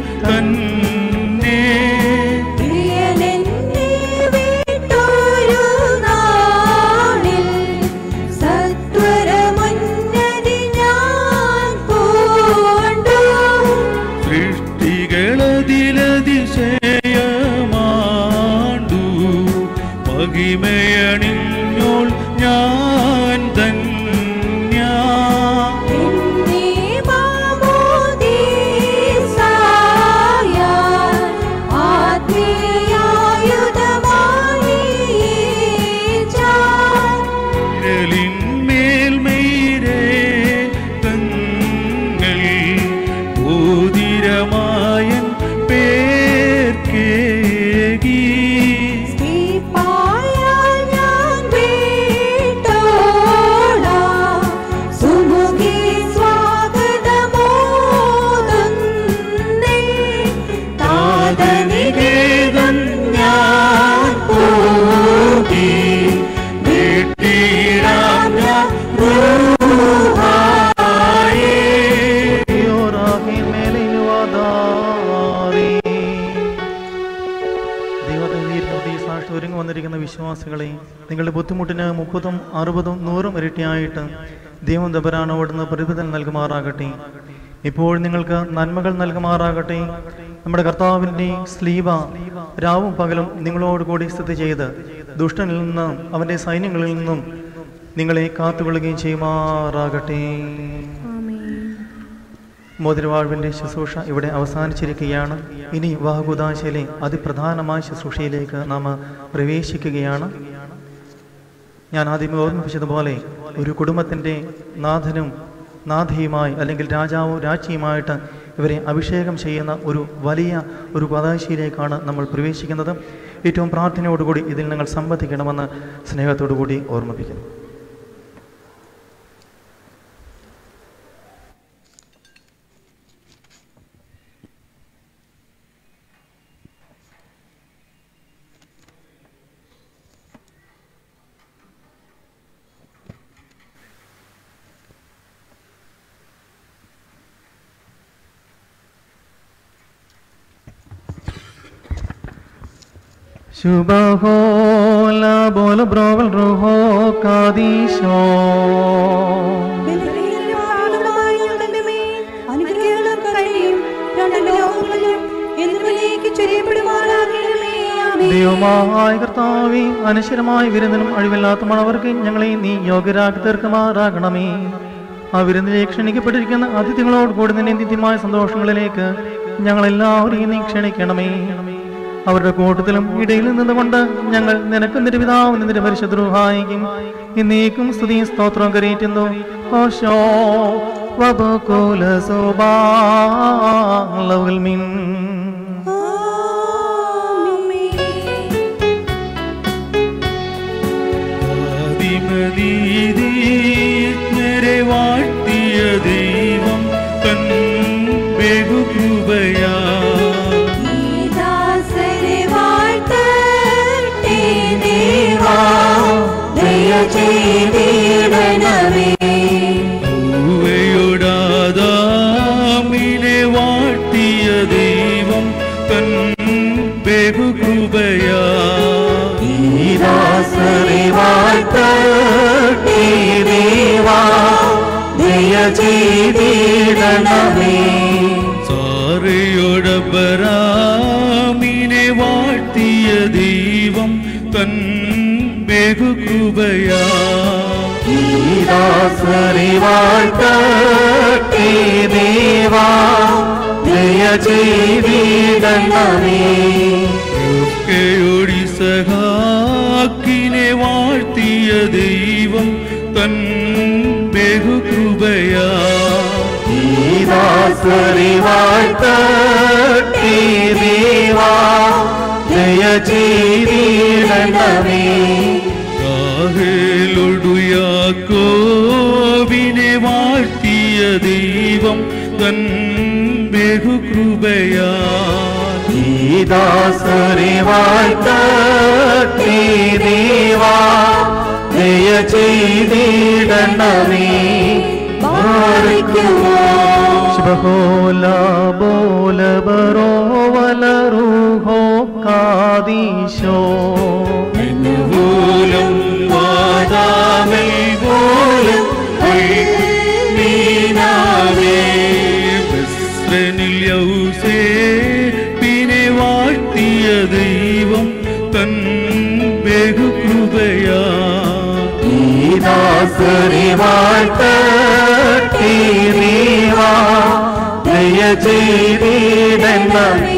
പ്രതി സാക്ഷി ഒരുങ്ങി വന്നിരിക്കുന്ന വിശ്വാസികളെ നിങ്ങളുടെ ബുദ്ധിമുട്ടിന് മുപ്പതും അറുപതും നൂറും ഇരട്ടിയായിട്ട് ദൈവം ദബരാനോടുന്ന് പ്രതിഫലം നൽകുമാറാകട്ടെ ഇപ്പോൾ നിങ്ങൾക്ക് നന്മകൾ നൽകുമാറാകട്ടെ നമ്മുടെ കർത്താവിൻ്റെ സ്ലീവ രാവും പകലും നിങ്ങളോട് കൂടി സ്ഥിതി ചെയ്ത് ദുഷ്ടനിൽ നിന്നും അവൻ്റെ സൈന്യങ്ങളിൽ നിന്നും നിങ്ങളെ കാത്തുകൊള്ളുകയും ചെയ്യുമാറാകട്ടെ മോതിരവാഴ്വിൻ്റെ ശുശ്രൂഷ ഇവിടെ അവസാനിച്ചിരിക്കുകയാണ് ഇനി വാഹുദാശയിലെ അതിപ്രധാനമായ ശുശ്രൂഷയിലേക്ക് നാം പ്രവേശിക്കുകയാണ് ഞാൻ ആദ്യമേ ഓർമ്മിപ്പിച്ചതുപോലെ ഒരു കുടുംബത്തിൻ്റെ നാഥനും നാഥിയുമായി അല്ലെങ്കിൽ രാജാവും രാജ്ഞിയുമായിട്ട് ഇവരെ അഭിഷേകം ചെയ്യുന്ന ഒരു വലിയ ഒരു പതാശയിലേക്കാണ് നമ്മൾ പ്രവേശിക്കുന്നത് ഏറ്റവും പ്രാർത്ഥനയോടുകൂടി ഇതിൽ നിങ്ങൾ സംബന്ധിക്കണമെന്ന് സ്നേഹത്തോടു കൂടി ഓർമ്മിപ്പിക്കുന്നു ശുഭഹോല ബോല ബ്രോവൽ റുഹോ കാദീശോ ബലഹീനരായ ഞങ്ങളുടെ മേൽ അനുഗ്രഹങ്ങളും കരുണയും രണ്ട് ലോകങ്ങളിലും എന്നതിലേക്ക് ചൊരിയപ്പെടുമാറാകണമേ. ആമേൻ. ദൈവമായ കർത്താവേ അനശ്വരമായ വിരുന്നിനും അഴിവില്ലാത്ത മണവർക്ക് ഞങ്ങളെ നീ യോഗ്യരാക്കി തീർക്കുമാറാകണമേ ആ വിരുന്നിലേക്ക് ക്ഷണിക്കപ്പെട്ടിരിക്കുന്ന അതിഥികളോട് കൂടി നിന്റെ നിത്യമായ സന്തോഷങ്ങളിലേക്ക് ഞങ്ങളെല്ലാവരെയും നീ ക്ഷണിക്കണമേ അവരുടെ കൂട്ടത്തിലും ഇടയിൽ നിന്നുകൊണ്ട് ഞങ്ങൾ നിനക്ക് നിന്റെ പിതാവ് നിന്റെ പരിശുദ്ധായിക്കും ഇന്നേക്കും സ്തുതിയും സ്തോത്രവും കരയേറ്റുന്നു ഓശോ വബകുല സുബാലവുൽ മിൻ ആമേൻ. ആദിമനീതിജ്ഞരെ വാഴ്ത്തിയ ദൈവം തൻ ബഹുകൃപയാ ഈ ദാസരെ വാഴ്ത്തട്ടെ ദേവാ, ദയ ചെയ്തിടണമേ. പൂവയോടാദാമിനെ വാഴ്ത്തിയ ദൈവം തൻ ബഹുകൃപയാ ദാസരെ വാഴ്ത്തട്ടെ ദേവാ, ദയ ചെയ്തിടണമേ. സാറയോടബരാമിനെ വാഴ്ത്തിയ ദൈവം തൻ ബഹുകൃപയാ ഈ ദാസരെ വാഴ്ത്തട്ടെ ദേവാ, ദയ ചെയ്തിടണമേ. യൊക്കെയൊടി സഹാക്കിനെ വാഴ്ത്തിയ ദൈവം തൻ ബഹുകൃപയാ ഈ ദാസരെ വാഴ്ത്തട്ടെ ദേവാ, ദയ ചെയ്തിടണമേ യാക്കോവിനെ വാഴ്ത്തിയ ദൈവം തൻ ബഹുകൃപയാ ഈ ദാസരെ വാഴ്ത്തട്ടെ ദേവാ, ദയ ചെയ്തിടണമേ ബാധിക്കുമോ ശുഭഹോല ബോല ബറോ വലറുഹോ കാദീശോ പോലും വാദാമൽ പോലും നീനാവേ ബസ്രനിൽ യൗസേ പിന്നെ വാഴ്ത്തിയ ദൈവം തൻ ബഹുകൃപയാ ഈ ദാസരെ വാഴ്ത്തട്ടെ ദേവാ, ദയ ചെയ്തിടണമേ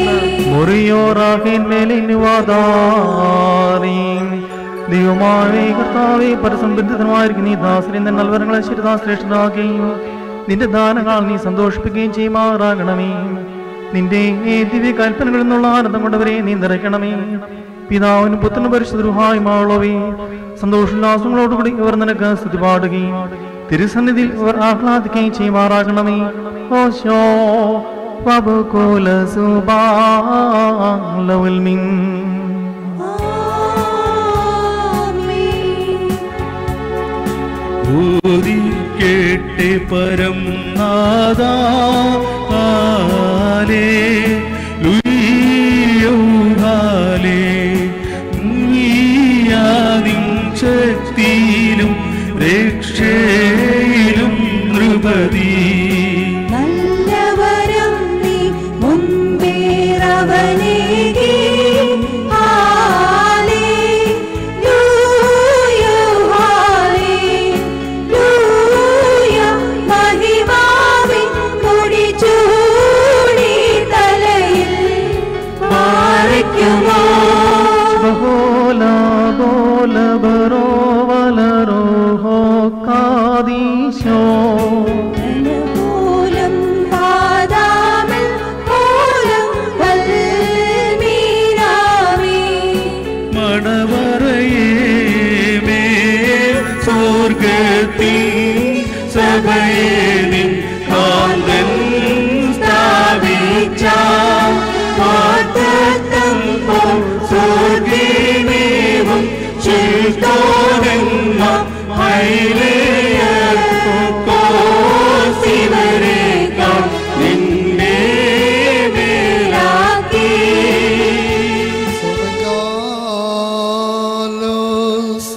മുറിയോറാഹിന്മേലിനുവാദാരീം ദൈവമാവേ കർത്താവേ പരസംബന്ധിതമായിരിക്കും നീ ദാസരെ നിന്റെ നൽവരങ്ങളെ ശരിതാ ശ്രേഷ്ഠനാക്കുകയും നിന്റെ ദാനങ്ങൾ നീ സന്തോഷിപ്പിക്കുകയും ചെയ്യുമാറാകണമേ നിന്റെ ഈ ദിവ്യ കൽപ്പനകളിൽ നിന്നുള്ള ആനന്ദം കൊണ്ടവരെ നീ നിറയ്ക്കണമേ പിതാവിനും പുത്രനും പരിശുദ്ധരുഹായി മാളവേ സന്തോഷോല്ലാസങ്ങളോടുകൂടി ഇവർ നിനക്ക് സ്തുതി പാടുകയും തിരുസന്നിധിയിൽ ഇവർ ആഹ്ലാദിക്കുകയും ചെയ്യുമാറാകണമേ ഓശോ വബുകുല സുബാലവുൽ മിൻ ആമേൻ. ഊതി കേട്ടെ പരം നാദാ ഹാലേ ലുയ്യോ ഹാലേ ഭാഗ്യമോ ബഹോല ബോല ബറോ വലരോ ഹോ കാദീശോ മൂലം പാദാമിൽ മൂലം വൽമീനാമി മണവറയേ മേൽ സ്വർഗത്തിൽ സഭയെ നിൻ കാന്തൻ സ്ഥാപിച്ച വാഗ്ദത്തം പോൽ സ്വർഗീമേവം ശിൽത്തോനെന്ന ഹൈലേയർക്കോസിവരേക്കാൾ നിന്നെ മേലാക്കി Carlos.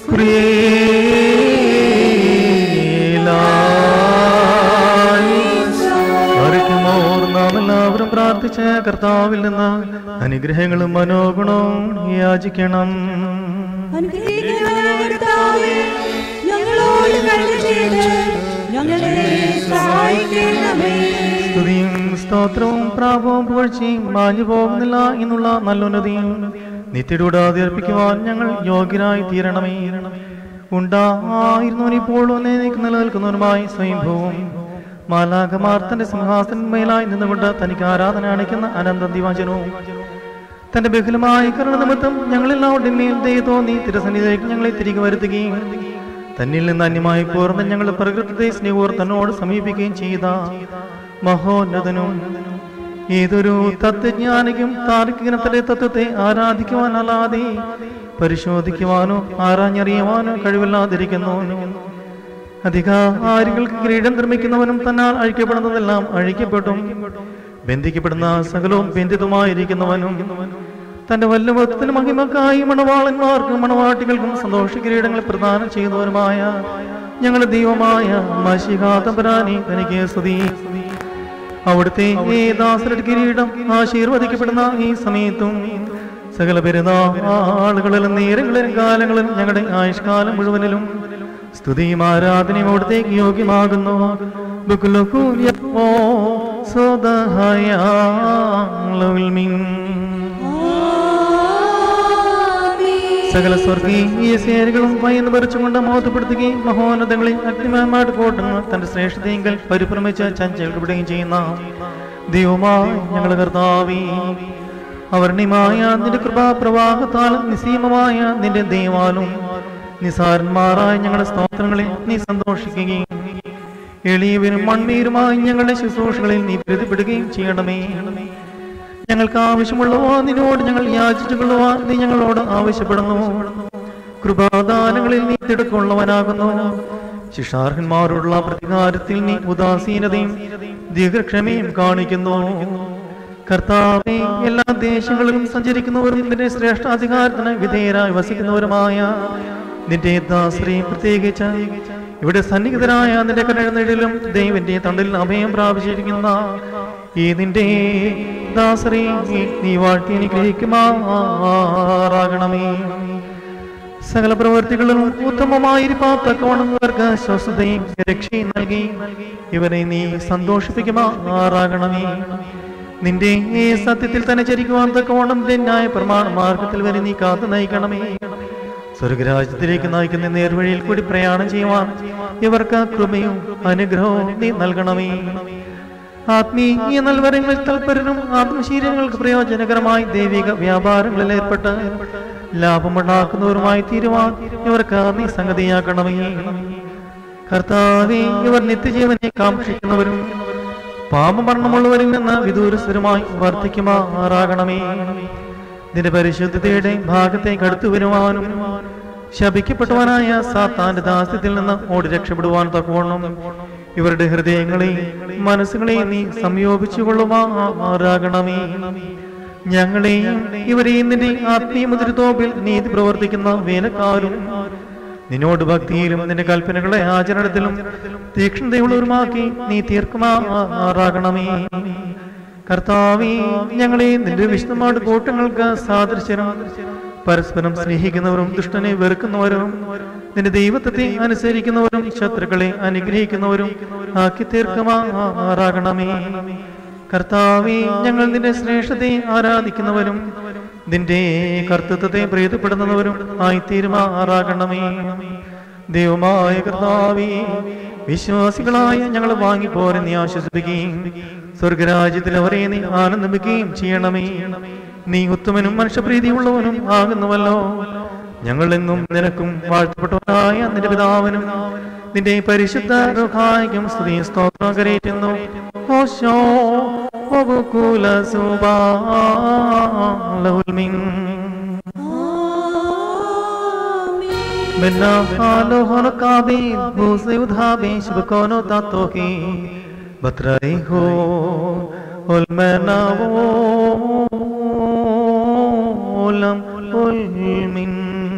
മറിക്കുമോർ നാം എല്ലാവരും പ്രാർത്ഥിച്ച കർത്താവിൽ നിന്ന് അനുഗ്രഹങ്ങളും മനോഗുണവും യാചിക്കണം അനുഗ്രഹിക്കണമേ കർത്താവേ. ഞങ്ങളോട് കരുണ ചെയ്ത് ഞങ്ങളെ സഹായിക്കണമേ സ്തുതിയും സ്തോത്രവും പ്രാപവും പുകഴ്ചയും മാഞ്ഞു പോകുന്നില്ല എന്നുള്ള നല്ലുന്നതിയും നിത്യരൂടാതെ അർപ്പിക്കുവാൻ ഞങ്ങൾ യോഗ്യരായി തീരണമേ ഉണ്ടായിരുന്നവൻ ഇപ്പോൾ ഒന്നേ നീക്ക് നിലനിൽക്കുന്നവനുമായി സ്വയംഭൂവും മാലാഖമാർ തന്റെ സിംഹാസനമേലായി നിന്നുകൊണ്ട് തനിക്ക് ആരാധന അണിക്കുന്ന അനന്ത ദിവാചനവും തന്റെ ബഹുലമായ കരുണ നിമിത്തം ഞങ്ങളെല്ലാവരുടെയും മേൽ ദയ തോന്നി തിരസന്നിധിയിലേക്ക് ഞങ്ങളെ തിരികെ വരുത്തുകയും തന്നിൽ നിന്ന് അന്യമായി പോർന്ന് ഞങ്ങളുടെ പ്രകൃതത്തെ സ്നേഹോർ തന്നോട് സമീപിക്കുകയും ചെയ്ത മഹോന്നതനും ഏതൊരു തത്വജ്ഞാനിക്കും താർക്കികനത്തിന്റെ തത്വത്തെ ആരാധിക്കുവാനല്ലാതെ പരിശോധിക്കുവാനോ ആരാഞ്ഞറിയുവാനോ കഴിവില്ലാതിരിക്കുന്നു അധികാരികൾക്ക് കിരീടം നിർമ്മിക്കുന്നവനും തന്നാൽ അഴിക്കപ്പെടുന്നതെല്ലാം അഴിക്കപ്പെട്ടും ബന്ധിക്കപ്പെടുന്ന സകലവും ബന്ധിതമായിരിക്കുന്നവനും തന്റെ വല്ലഭത്തിന് മഹിമക്കായി മണവാളന്മാർക്കും മണവാട്ടികൾക്കും സന്തോഷ കിരീടങ്ങൾ പ്രദാനം ചെയ്യുന്നവരുമായ ഞങ്ങളുടെ ദൈവമായ മഷികാതപരാനി തനിക്ക് സ്തുതി അവിടുത്തെ ഈ ദാസരുടെ കിരീടം ആശീർവദിക്കപ്പെടുന്ന ഈ സമയത്തും സകല പെരുന്നാളുകളിലും നേരങ്ങളിലും കാലങ്ങളിലും ഞങ്ങളുടെ ആയുഷ്കാലം മുഴുവനിലും സ്തുതിയും ആരാധനയും അവിടത്തേക്ക് യോഗ്യമാകുന്നു ബുക്കുലുക്കുയപ്പോ സ്വതഹയാളുൽമിൻ. സകല സ്വർഗീയ സേനകളും ഭയന്ന് പറിച്ചുകൊണ്ട് മോഹപ്പെടുത്തുകയും മഹോന്നതങ്ങളിൽ അഗ്നിമയമായിട്ട് കോട്ടുന്ന തന്റെ ശ്രേഷ്ഠതയെങ്കിൽ പരിഭ്രമിച്ച് ചഞ്ചൽക്കപ്പെടുകയും ചെയ്യുന്ന ദൈവമായി ഞങ്ങളുടെ കർത്താവി അവർണിമായ നിന്റെ കൃപാപ്രവാഹത്താൽ നിസീമമായ നിന്റെ ദൈവാലും നിസാരന്മാരായ ഞങ്ങളുടെ സ്തോത്രങ്ങളിൽ നീ സന്തോഷിക്കുകയും എളിയവരും മൺമീരുമായി ഞങ്ങളുടെ ശുശ്രൂഷകളിൽ നീ പ്രതിപ്പെടുകയും ചെയ്യണമേ ഞങ്ങൾക്ക് ആവശ്യമുള്ളവ നിന്നോട് ഞങ്ങൾ യാചിച്ചു കൊള്ളുവാൻ നീ ഞങ്ങളോട് ആവശ്യപ്പെടുന്നു കൃപാദാനങ്ങളിൽ നീ തിടുക്കമുള്ളവനാകുന്നു ശിക്ഷാർഹന്മാരോടുള്ള പ്രതികാരത്തിൽ നീ ഉദാസീനതയും ദീർഘക്ഷമയും കാണിക്കുന്നു കർത്താവെ എല്ലാ ദേശങ്ങളിലും സഞ്ചരിക്കുന്നവരും നിന്റെ ശ്രേഷ്ഠാധികാരത്തിന് വിധേയരായി വസിക്കുന്നവരുമായ നിന്റെ ദാശ്രയും പ്രത്യേകിച്ച് ഇവിടെ സന്നിഹിതരായ നിന്റെ കരഴുന്നിടയിലും ദൈവന്റെ തണ്ടിൽ അഭയം പ്രാപിച്ചിരിക്കുന്ന ഈ നിന്റെ ദാസരെ നീ വാഴ്ത്തി അനുഗ്രഹിക്കുമാറാകണമേ സകല പ്രവർത്തികളിലും ഉത്തമമായിരിക്കാത്തക്കവണ്ണം ഇവർക്ക് സ്വസ്ഥതയും രക്ഷയും നൽകി ഇവരെ നീ സന്തോഷിപ്പിക്കുമാറാകണമേ നിന്റെ ഈ സത്യത്തിൽ തന്നെ ചരിക്കുവാൻ തക്കവണ്ണം നിന്റെ ന്യായ പ്രമാണ മാർഗത്തിൽ വരെ നീ കാത്തു നയിക്കണമേ സ്വർഗരാജ്യത്തിലേക്ക് നയിക്കുന്ന നേർവഴിയിൽ കൂടി പ്രയാണം ചെയ്യുവാൻ ഇവർക്ക് കൃപയും അനുഗ്രഹവും നീ നൽകണമേ ആത്മീയ നൽവരങ്ങളിൽ തൽപരരും ആത്മശീലങ്ങൾക്ക് പ്രയോജനകരമായി ദൈവിക വ്യാപാരങ്ങളിൽ ഏർപ്പെട്ട് ലാഭമുണ്ടാക്കുന്നവരുമായി തീരുവാൻ ഇവർക്ക് നീ സംഗതിയാക്കണമേ കർത്താവേ ഇവർ നിത്യജീവനെ കാക്ഷിക്കുന്നവരും പാപമരണമുള്ളവരിൽ നിന്ന് വിദൂരസ്ഥരുമായി വർദ്ധിക്കുമാറാകണമേ നിന്റെ പരിശുദ്ധതയുടെ ഭാഗത്തേക്ക് അടുത്തു വരുവാനും ശപിക്കപ്പെട്ടവനായ സാത്താന്റെ ദാസ്യത്തിൽ നിന്ന് ഓടി രക്ഷപ്പെടുവാൻ തക്കവണ്ണം ഇവരുടെ ഹൃദയങ്ങളെയും മനസ്സുകളെയും നീ സംയോപിച്ചു കൊള്ളുമാറാകണമേ ഞങ്ങളെയും ഇവരെയും നിന്റെ ആത്മീയ മുദ്രത്തോപ്പിൽ നീതി പ്രവർത്തിക്കുന്ന വേലക്കാരും നിന്നോട് ഭക്തിയിലും നിന്റെ കൽപ്പനകളെ ആചരണത്തിലും തീക്ഷ്ണതയുള്ളവരുമാക്കി നീ തീർക്കുമാറാകണമേ കർത്താവേ ഞങ്ങളെ നിന്റെ വിശുദ്ധമായ കൂട്ടങ്ങൾക്ക് സാദൃശ്യരും പരസ്പരം സ്നേഹിക്കുന്നവരും ദുഷ്ടനെ വെറുക്കുന്നവരും നിന്റെ ദൈവത്തെ അനുസരിക്കുന്നവരും ശത്രുക്കളെ അനുഗ്രഹിക്കുന്നവരും ആക്കി തീർക്കുമാറാകണമേ കർത്താവേ ഞങ്ങൾ നിന്റെ ശ്രേഷ്ഠതയെ ആരാധിക്കുന്നവരും നിന്റെ കർത്തൃത്വത്തെ പ്രീതപ്പെടുന്നവരും ആയിത്തീരുമാറാകണമേ ദൈവമായ കർത്താവേ വിശ്വാസികളായ ഞങ്ങൾ വാങ്ങിപ്പോരെ നീ ആശ്വസിപ്പിക്കുകയും സ്വർഗരാജ്യത്തിൽ അവരെ നീ ആനന്ദിപ്പിക്കുകയും ചെയ്യണമേ നീ ഉത്തമനും മനുഷ്യപ്രീതിയുള്ളവനും ആകുന്നുവല്ലോ ഞങ്ങളെങ്ങും നിനക്കും വാഴ്ത്തപ്പെട്ടവനായ നിന്റെ പിതാവിനും നിന്റെ പരിശുദ്ധ റുഹായിക്കും സ്തുതി സ്തോത്രം കരേറ്റുന്നു ഓശോ وبكل سبحان المين من حاله هرقابي بوزي ودهابي شبكونو تاتوكي بطريقو والمناو ولم المين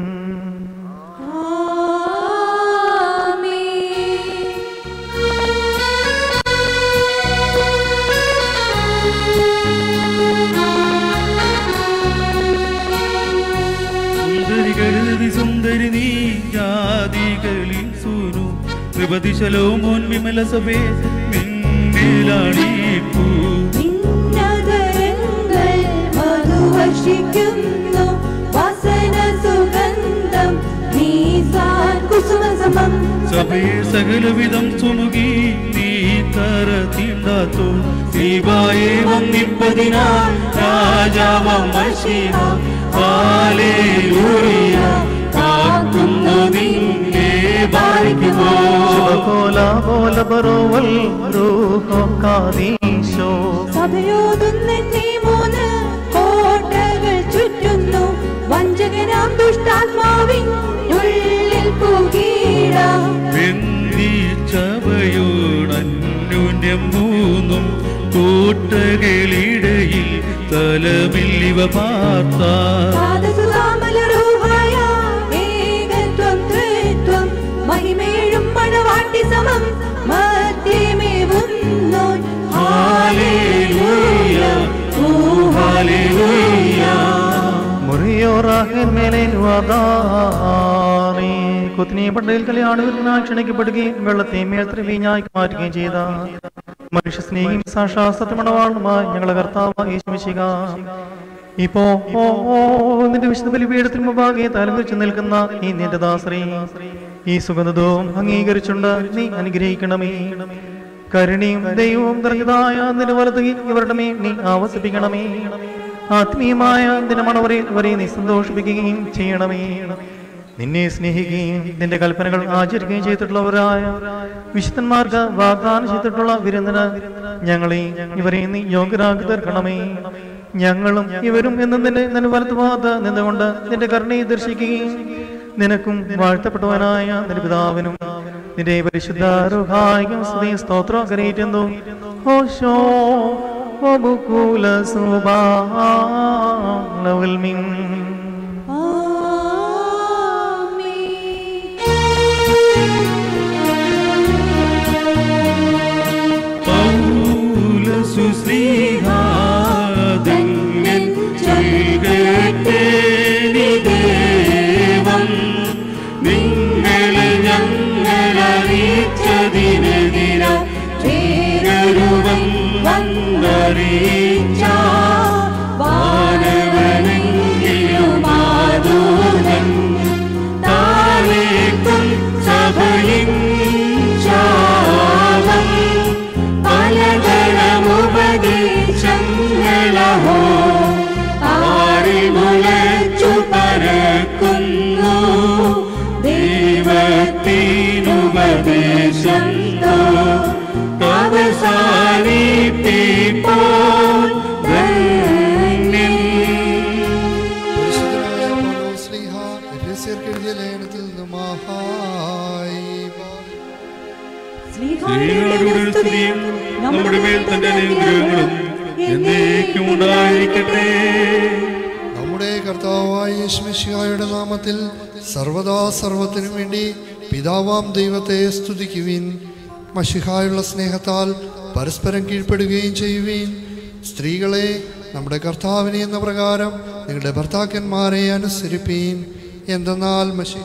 സുന്ദരി കരുതി സുന്ദരി നീ ജാതികളിൽ സൂരു ത്രിപതിശലോമോൻ വിമല സഭേ നിന്നിലാണീപ്പൂ നിന്നതരങ്ങൾ മധുവർഷിക്കുന്നു വാസന സുഗന്ധം നീസാൻ കുസുമസമം സഭയിൽ സകലവിധം സുമുഖി നീ തര തീണ്ടാത്തോ ദീപായെ വന്നിപ്പതിനാൽ രാജാവം മഷിഹ ഹാലേലൂയ കാക്കുന്നു നിന്നെ ബാധിക്കുമോ شبكولا بول برول روح قاديشو സഭയോതുന്ന നീ മൂന്ന് കോട്ടകൾ ചുറ്റുന്നു വഞ്ചകനാം ദുഷ്ടാത്മാവിൻ ഉള്ളിൽ പുകീടാം വെന്തിച്ചവയോടന്യൂന്യം മൂന്നും കൂട്ടകളിടയിൽ തലമില്ലിവ പാർത്ത പാദസുതാമലരൂഹായ ഏകത്വം ത്രിത്വം മഹിമേഴും മണവാട്ടി സമം മധ്യമേവുന്നു ഹാലേലൂയ ഓ ഹാലേലൂയ മുറിയോറാഹൻ മേലേൻ വാദാമേ കുത്തിനെ പണ്ടയിൽ കല്യാണത്തിനായി ക്ഷണിക്കപ്പെടുകയും വെള്ളത്തെ മേൽത്ര വീഞ്ഞായി മാറ്റുകയും ചെയ്ത മനുഷ്യ സ്നേഹിയും സാക്ഷാ സത്യമണവാളുമായി ഞങ്ങളെ കർത്താവ് യേശുമിശിക ഇപ്പോ ഓ ഓ നിന്റെ വിശുദ്ധ ബലിപീഠത്തിന് മുമ്പാകെ തലകുറിച്ച് നിൽക്കുന്ന ഈ നിന്റെ ദാസറി ഈ സുഗന്ധവും അംഗീകരിച്ചുണ്ട് നീ അനുഗ്രഹിക്കണമേ കരുണയും ദൈവവും നിറഞ്ഞതായ നിന്റെ വലത് ഇവരുടെ മേൽ നീ ആവസിപ്പിക്കണമേ ആത്മീയമായ നിന്റെ മണവരെ ഇവരെ നീ സന്തോഷിപ്പിക്കുകയും ചെയ്യണമേ നിന്നെ സ്നേഹിക്കുകയും നിന്റെ കൽപ്പനകൾ ആചരിക്കുകയും ചെയ്തിട്ടുള്ളവരായ വിശുദ്ധന്മാർക്ക് വാഗ്ദാനം ചെയ്തിട്ടുള്ള വിരുന്നിന് ഞങ്ങളെ ഇവരെ നീ യോഗ്യരാക്കി തീർക്കണമേ ഞങ്ങളും ഇവരും എന്നും നിന്റെ നിന്റെ വലത്തുഭാഗത്ത് നിന്നുകൊണ്ട് നിന്റെ കരുണയെ ദർശിക്കുകയും നിനക്കും വാഴ്ത്തപ്പെട്ടവനായ നിന്റെ പിതാവിനും നിന്റെ പരിശുദ്ധ റുഹായിക്കും സ്തുതി സ്തോത്രം കരയേറ്റുന്നു ഹോശോ وبكول سبحان والمن പൗലസുശ്രീഹാദങ്ങൻ ചൊൽകേട്ടേ നിദേവം നിങ്ങളെ ഞങ്ങളറിയിച്ചതിനെതിര ചേരരുവം വന്നറിയിച്ച വാനവനെങ്കിലുമാതൂതൻ താഴേക്കും സഭയും ശാപം പലതരമുപദേശങ്ങളഹോ ആരിൽ മുളച്ചു പരക്കുന്നു ദൈവത്തിനുപദേശം തോ അവസാനിപ്പിപ്പോൾ ധന്യം പരിശുദ്ധനായ പൗലോസ്ലീഹ എഫെസ്യർക്കെഴുതിയ ലേഖനത്തിൽ നിന്ന് മഹായി സ്ത്രീകളുടെ സ്തുതിയും നമ്മുടെ മേൽ തന്റെ അനുഗ്രഹങ്ങളും എന്നേക്കും ഉണ്ടായിരിക്കട്ടെ നമ്മുടെ കർത്താവായ യേശുമിശിഹായുടെ നാമത്തിൽ സർവദാ സർവത്തിനും വേണ്ടി പിതാവാം ദൈവത്തെ സ്തുതിക്കുവിൻ മഷിഹായുള്ള സ്നേഹത്താൽ പരസ്പരം കീഴ്പ്പെടുകയും ചെയ്യുവീൻ സ്ത്രീകളെ നമ്മുടെ കർത്താവിനെ എന്ന പ്രകാരം നിങ്ങളുടെ ഭർത്താക്കന്മാരെ അനുസരിപ്പീൻ എന്തെന്നാൽ മഷിഹ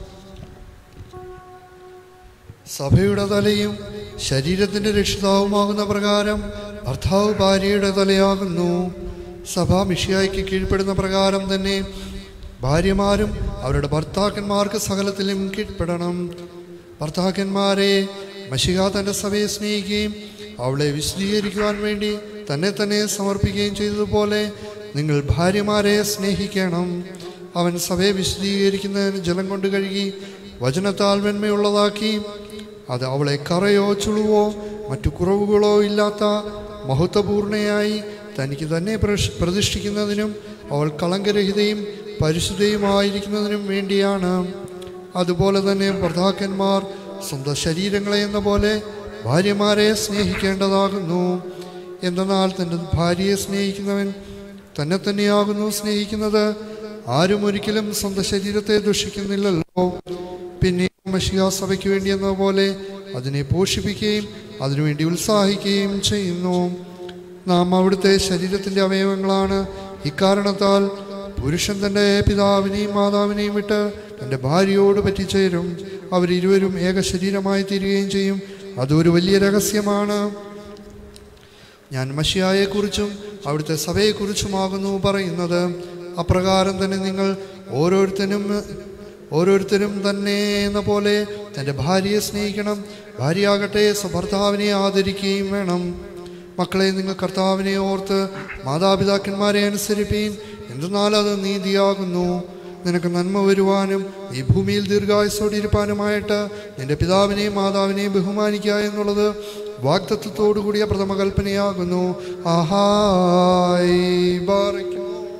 സഭയുടെ തലയും ശരീരത്തിന്റെ രക്ഷിതാവുമാകുന്ന പ്രകാരം ഭർത്താവ് ഭാര്യയുടെ തലയാകുന്നു സഭ മിഷിയായ്ക്ക് കീഴ്പ്പെടുന്ന പ്രകാരം തന്നെ ഭാര്യമാരും അവരുടെ ഭർത്താക്കന്മാർക്ക് സകലത്തിലും കീഴ്പ്പെടണം ഭർത്താക്കന്മാരെ മഷിക തൻ്റെ സഭയെ സ്നേഹിക്കുകയും അവളെ വിശദീകരിക്കുവാൻ വേണ്ടി തന്നെ തന്നെ സമർപ്പിക്കുകയും ചെയ്തതുപോലെ നിങ്ങൾ ഭാര്യമാരെ സ്നേഹിക്കണം അവൻ സഭയെ വിശദീകരിക്കുന്നതിന് ജലം കൊണ്ട് കഴുകി വചനത്താൽ വെണ്മയുള്ളതാക്കി അത് അവളെ കറയോ ചുളുവോ മറ്റു കുറവുകളോ ഇല്ലാത്ത മഹത്വപൂർണയായി തനിക്ക് തന്നെ പ്രശ്- പ്രതിഷ്ഠിക്കുന്നതിനും അവൾ കളങ്കരഹിതയും പരിശുദ്ധയുമായിരിക്കുന്നതിനും വേണ്ടിയാണ് അതുപോലെ തന്നെ ഭർത്താക്കന്മാർ സ്വന്തം ശരീരങ്ങളെ എന്ന പോലെ ഭാര്യമാരെ സ്നേഹിക്കേണ്ടതാകുന്നു എന്തെന്നാൽ തൻ്റെ ഭാര്യയെ സ്നേഹിക്കുന്നവൻ തന്നെ തന്നെയാകുന്നു സ്നേഹിക്കുന്നത് ആരും ഒരിക്കലും സ്വന്തം ശരീരത്തെ ദുഷിക്കുന്നില്ലല്ലോ പിന്നെ മഷിക സഭയ്ക്ക് വേണ്ടി എന്നതുപോലെ അതിനെ പോഷിപ്പിക്കുകയും അതിനുവേണ്ടി ഉത്സാഹിക്കുകയും ചെയ്യുന്നു നാം അവിടുത്തെ ശരീരത്തിൻ്റെ അവയവങ്ങളാണ് ഇക്കാരണത്താൽ പുരുഷൻ തൻ്റെ പിതാവിനെയും മാതാവിനെയും വിട്ട് തൻ്റെ ഭാര്യയോട് പറ്റിച്ചേരും അവരിരുവരും ഏക ശരീരമായി തീരുകയും ചെയ്യും അതൊരു വലിയ രഹസ്യമാണ് ഞാൻ മഷിയായെക്കുറിച്ചും അവിടുത്തെ സഭയെക്കുറിച്ചുമാകുന്നു പറയുന്നത് അപ്രകാരം തന്നെ നിങ്ങൾ ഓരോരുത്തരും ഓരോരുത്തരും തന്നെ എന്ന പോലെ തൻ്റെ ഭാര്യയെ സ്നേഹിക്കണം ഭാര്യയാകട്ടെ സ്വഭർത്താവിനെ ആദരിക്കുകയും വേണം മക്കളെ നിങ്ങൾ കർത്താവിനെ ഓർത്ത് മാതാപിതാക്കന്മാരെ അനുസരിപ്പീൻ എന്തെന്നാൽ അത് നീതിയാകുന്നു നിനക്ക് നന്മ വരുവാനും ഈ ഭൂമിയിൽ ദീർഘായുസോടെ ഇരിപ്പാനുമായിട്ട് നിന്റെ പിതാവിനെയും മാതാവിനെയും ബഹുമാനിക്കുക എന്നുള്ളത് വാഗ്ദത്വത്തോടു കൂടിയ പ്രഥമ കൽപ്പനയാകുന്നു ആഹായ് ബാറയ്ക്കും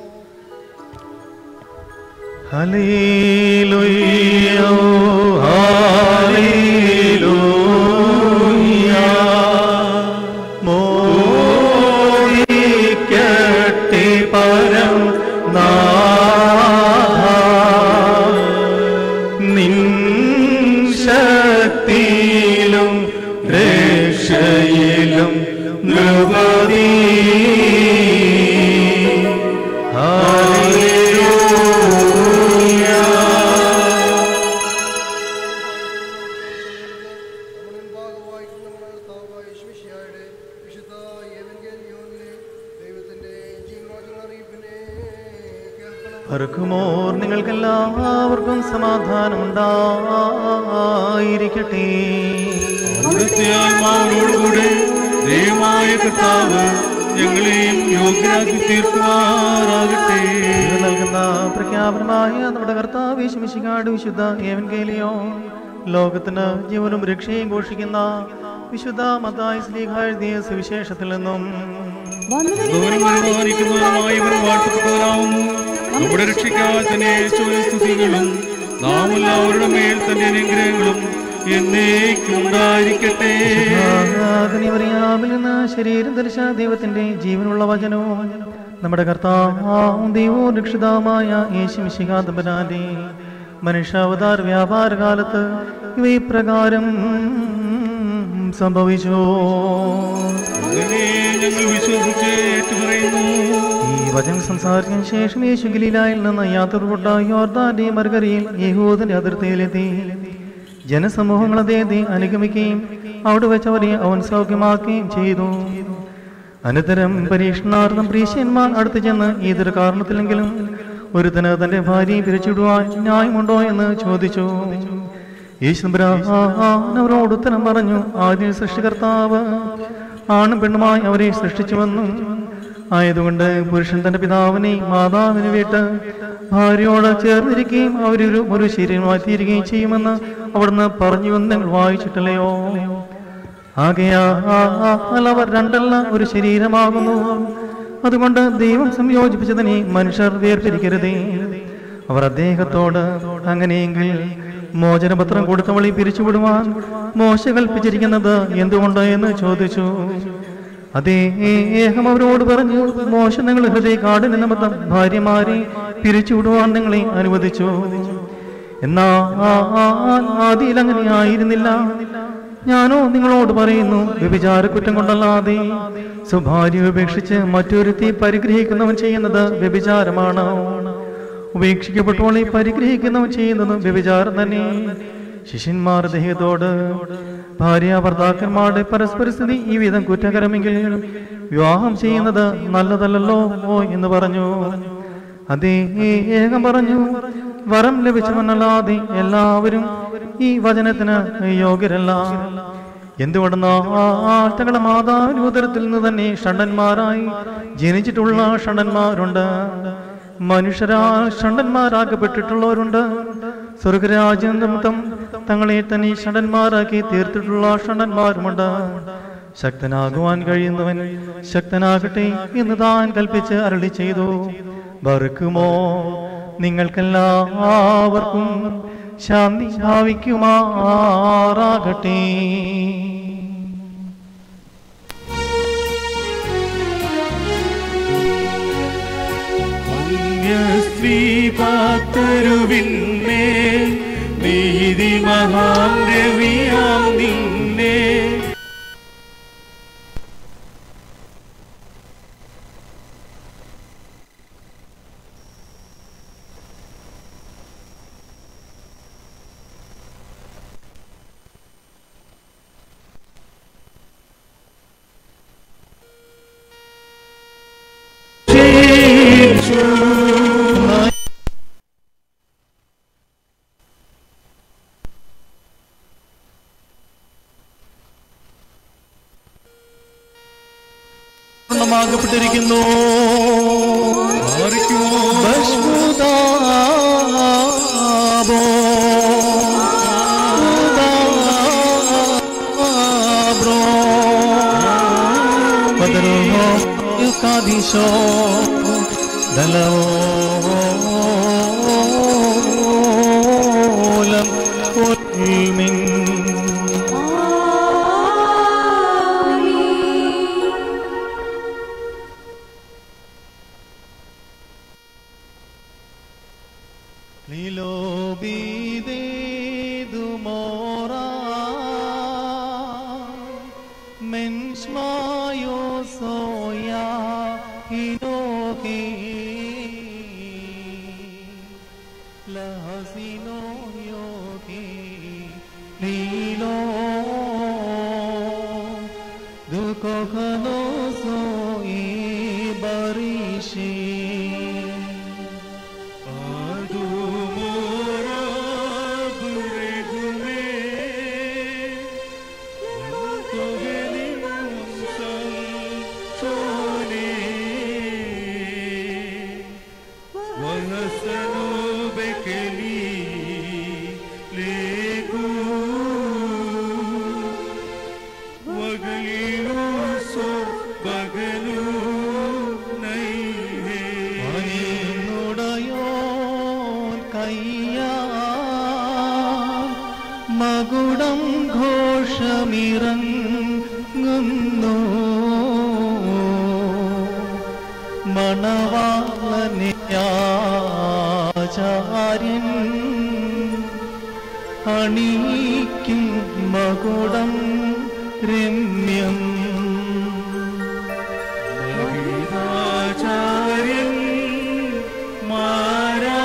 ഹല്ലേലൂയ ഹല്ലേലൂയ മോദിക്കട്ടെ പരം നാഥ നിൻ ശക്തിയിലും രക്ഷയിലും നൃപതി പറക്കുമോർ നിങ്ങൾക്കെല്ലാവർക്കും സമാധാനം ഉണ്ടായിരിക്കട്ടെ അവിടുത്തെ ആത്മാവിനോടുകൂടെ ദൈവമായ കർത്താവ് ഞങ്ങളെയും യോഗ്യരാക്കി തീർക്കുമാറാകട്ടെ ഇത് നൽകുന്ന പ്രഖ്യാപനമായ നമ്മുടെ കർത്താവ് യേശുമിശിഹാട് വിശുദ്ധ ഏവൻ കേലിയോ ലോകത്തിന് ജീവനും രക്ഷയും ഘോഷിക്കുന്ന വിശുദ്ധ മത്തായി സ്ലീഹ എഴുതിയ സുവിശേഷത്തിൽ നിന്നും ദൂരം പരിപാലിക്കുന്നവരുമായി ഇവർ വാഴ്ത്തപ്പെട്ടവരാവുന്നു നമ്മുടെ രക്ഷിക്കാൻ തന്നെ സ്തുതികളും നാം എല്ലാവരുടെ മേൽ തന്നെ അനുഗ്രഹങ്ങളും എന്നേക്കും ഉണ്ടായിരിക്കട്ടെ ആഗ്നിമറിയാമിൽ നിന്ന് ശരീരം ധരിച്ച ദൈവത്തിന്റെ ജീവനുള്ള വചനവും നമ്മുടെ കർത്താവും ദൈവവും രക്ഷിതാവുമായ യേശു മിശികാതമ്പരാന്റെ മനുഷ്യാവതാർ വ്യാപാര കാലത്ത് ഇവ ഇപ്രകാരം സംഭവിച്ചു അങ്ങനെ ഞങ്ങൾ വിശ്വസിച്ച് ഏറ്റുപറയുന്നു ഈ വചനം സംസാരിച്ചതിന് ശേഷം യേശു ഗലീലായിൽ നിന്ന് യാത്ര പുറപ്പെട്ട യോർദാന്റെ മറുകരയിൽ യഹൂദിന്റെ അതിർത്തിയിലെത്തി ജനസമൂഹങ്ങൾ അദ്ദേഹത്തെ അനുഗമിക്കുകയും അവിടെ വെച്ച് അവരെ അവൻ സൗഖ്യമാക്കുകയും ചെയ്തു അനന്തരം പരീക്ഷണാർത്ഥം പ്രീശന്മാർ അടുത്ത് ചെന്ന് ഏതൊരു കാരണത്തിലെങ്കിലും ഒരുത്തന് തന്റെ ഭാര്യയെ പിരിച്ചുവിടുവാൻ ന്യായമുണ്ടോ എന്ന് ചോദിച്ചു യേശുബ്രാൻ അവരോട് ഉത്തരം പറഞ്ഞു ആദ്യം സൃഷ്ടികർത്താവ് ആണും പെണ്ണുമായി അവരെ സൃഷ്ടിച്ചുവെന്നും ആയതുകൊണ്ട് പുരുഷൻ തന്റെ പിതാവിനെ മാതാവിനെ വിട്ട് ഭാര്യയോട് ചേർന്നിരിക്കുകയും അവരൊരു ഒരു ശരീരമായി തീരുകയും ചെയ്യുമെന്ന് അവിടുന്ന് പറഞ്ഞുവെന്ന് നിങ്ങൾ വായിച്ചിട്ടില്ലയോ ആകയാൽ അവർ രണ്ടല്ല ഒരു ശരീരമാകുന്നു അതുകൊണ്ട് ദൈവം സംയോജിപ്പിച്ചതിനെ മനുഷ്യർ വേർപിരിക്കരുതേ അവർ അദ്ദേഹത്തോട് അങ്ങനെയെങ്കിൽ മോചനപത്രം കൊടുത്തവളി പിരിച്ചുവിടുവാൻ മോശ കൽപ്പിച്ചിരിക്കുന്നത് എന്തുകൊണ്ട് എന്ന് ചോദിച്ചു അതേ ഏഹം അവരോട് പറഞ്ഞു മോശ നിങ്ങൾ ഹൃദയ കാടിന് നിമിത്തം ഭാര്യമാരെ പിരിച്ചുവിടുവാൻ നിങ്ങളെ അനുവദിച്ചു എന്നാ ആദിയിൽ അങ്ങനെ ആയിരുന്നില്ല ഞാനോ നിങ്ങളോട് പറയുന്നു വ്യഭിചാര കുറ്റം കൊണ്ടല്ലാതെ സ്വഭാര്യ ഉപേക്ഷിച്ച് മറ്റൊരുത്തി പരിഗ്രഹിക്കുന്നവൻ ചെയ്യുന്നത് വ്യഭിചാരമാണ് ഉപേക്ഷിക്കപ്പെട്ടവളെ പരിഗ്രഹിക്കുന്നവൻ ചെയ്യുന്നത് വ്യഭിചാരം തന്നെ ശിഷ്യന്മാർ അദ്ദേഹത്തോട് ഭാര്യ ഭർത്താക്കന്മാരുടെ പരസ്പരസ്ഥിതി ഈ വിധം കുറ്റകരമെങ്കിൽ വിവാഹം ചെയ്യുന്നത് നല്ലതല്ലല്ലോ ഓ എന്ന് പറഞ്ഞു അതേ ഏകം പറഞ്ഞു വരം ലഭിച്ചവനല്ലാതെ എല്ലാവരും ഈ വചനത്തിന് യോഗ്യരല്ല എന്തുകൊണ്ടെന്നോ തങ്ങളുടെ മാതാവിന്റെ ഉദരത്തിൽ നിന്ന് തന്നെ ഷണ്ടന്മാരായി ജനിച്ചിട്ടുള്ള ഷണ്ടന്മാരുണ്ട് മനുഷ്യരാൽ ഷണ്ടന്മാരാക്കപ്പെട്ടിട്ടുള്ളവരുണ്ട് സ്വർഗരാജ്യം നിമിത്തം തങ്ങളെ തന്നെ ഷണ്ടന്മാരാക്കി തീർത്തിട്ടുള്ള ഷണ്ടന്മാരുമുണ്ട് ശക്തനാകുവാൻ കഴിയുന്നവൻ ശക്തനാകട്ടെ എന്ന് താൻ കൽപ്പിച്ച് അരളി ചെയ്തു ബറുക്കുമോ നിങ്ങൾക്കെല്ലാവർക്കും ശാന്തി ഭാവിക്കുമാറാകട്ടെ സ്ത്രീ പാത്തരുവിന്മേൽ നീതി മഹാം രവിയാം നിന്നെ പൂർണ്ണമാകപ്പെട്ടിരിക്കുന്നു ഭസ്മുതാബോ. ഉദാബ്രോ. പതരുമോ യുക്കാദീശോ ദലോലം ഉൽമിൻ Lilobide mora Menschmayo soya hinohi Lahasino yohi Lilo Duko khano soi barishi ുടയോൻ കയ്യാ മകുടം ഘോഷമിറങ്ങുന്നു മണവാളനെയാചാര്യൻ അണിയിക്കും മകുടം രമ്യം ആചാര്യൻ മാരാ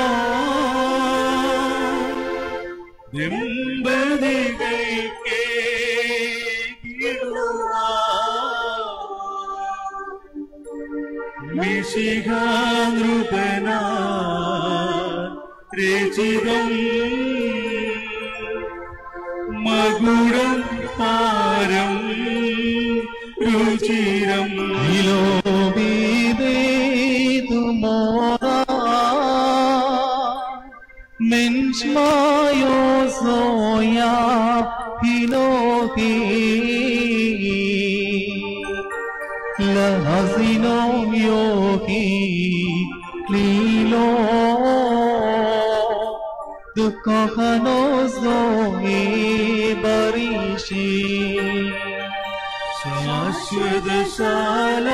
ദമ്പതികൾക്കേ മിശിഹാനൃപന രചിതം മകുടം പാരം രുചിരം Mensch mayo soya hinohi lahasino yohi lilo dukho khano zoe barishi ശാശ്വതശാല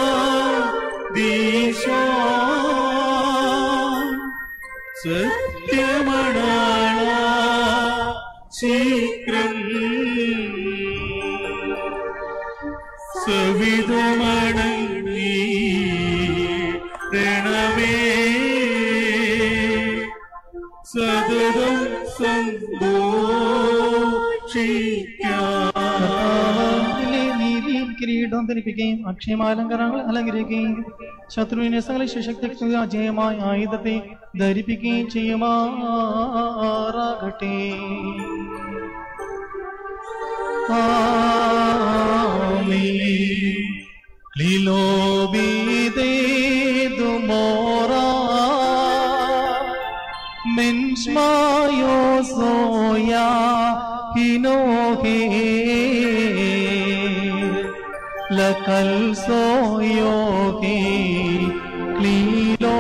ദീശ സത്യമണാള ശീഘ്രം സവിതമണങ്ങി രണമേ സതതം സന്തോഷിക്ക സൂക്ഷിക്കാം കർത്താവിലെ നീതിയും കിരീടം ധരിപ്പിക്കുകയും അക്ഷയമാലങ്കരങ്ങൾ അലങ്കരിക്കുകയും ശത്രുവിനെ സകല ശക്തിക്കുക ജയമായ ആയുധത്തെ ധരിപ്പിക്കുകയും ചെയ്യുമാറാകട്ടെ ആമീൻ. Lilobide mora Menschmayo soya hinohe Lakal soyohe klilo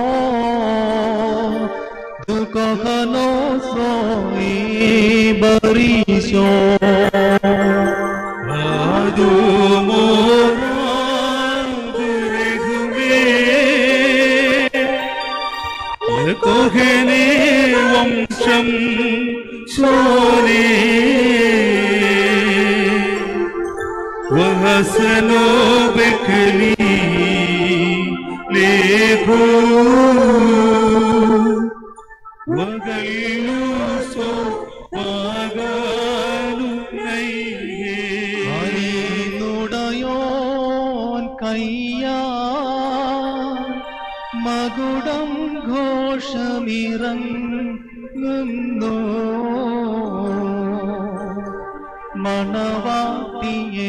Dukohano soe barisho കോഹനെ വംശം സോനെ വഹസനോ ബക്കലി ലേഖോ വകല്ലു സോ പാഗാലു നൈഹേ അറിയുടയോൻ കയ്യാ മകുടം ഘോഷമിറങ്ങുന്നു മണവാട്ടിയെ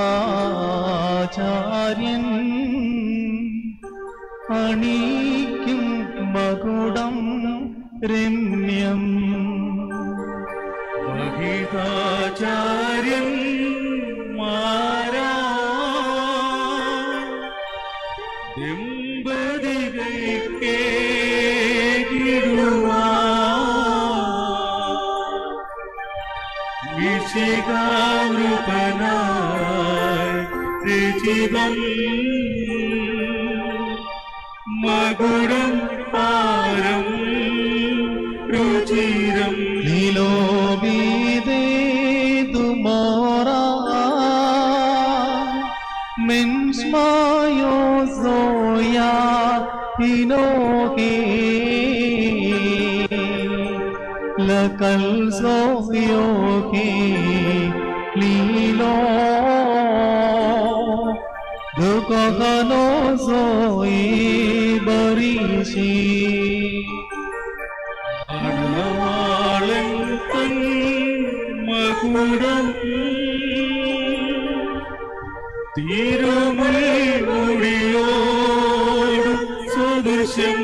ആചാര്യൻ അണിക്കും മകുടം രമ്യം മഹിതാചാര്യൻ മാരാ ദമ്പതികൾക്കേ വിശികാവൃതനായി രചിതം മകുടം പാരം രുചിരം Lilobide mora Mens mayo zoya hinohe Lakal zoyoke lilo Dukohano zoe barishi അണവാളൻ തൻ മകുടം തിരുമുൽ മൊഴിയോട് സദൃശം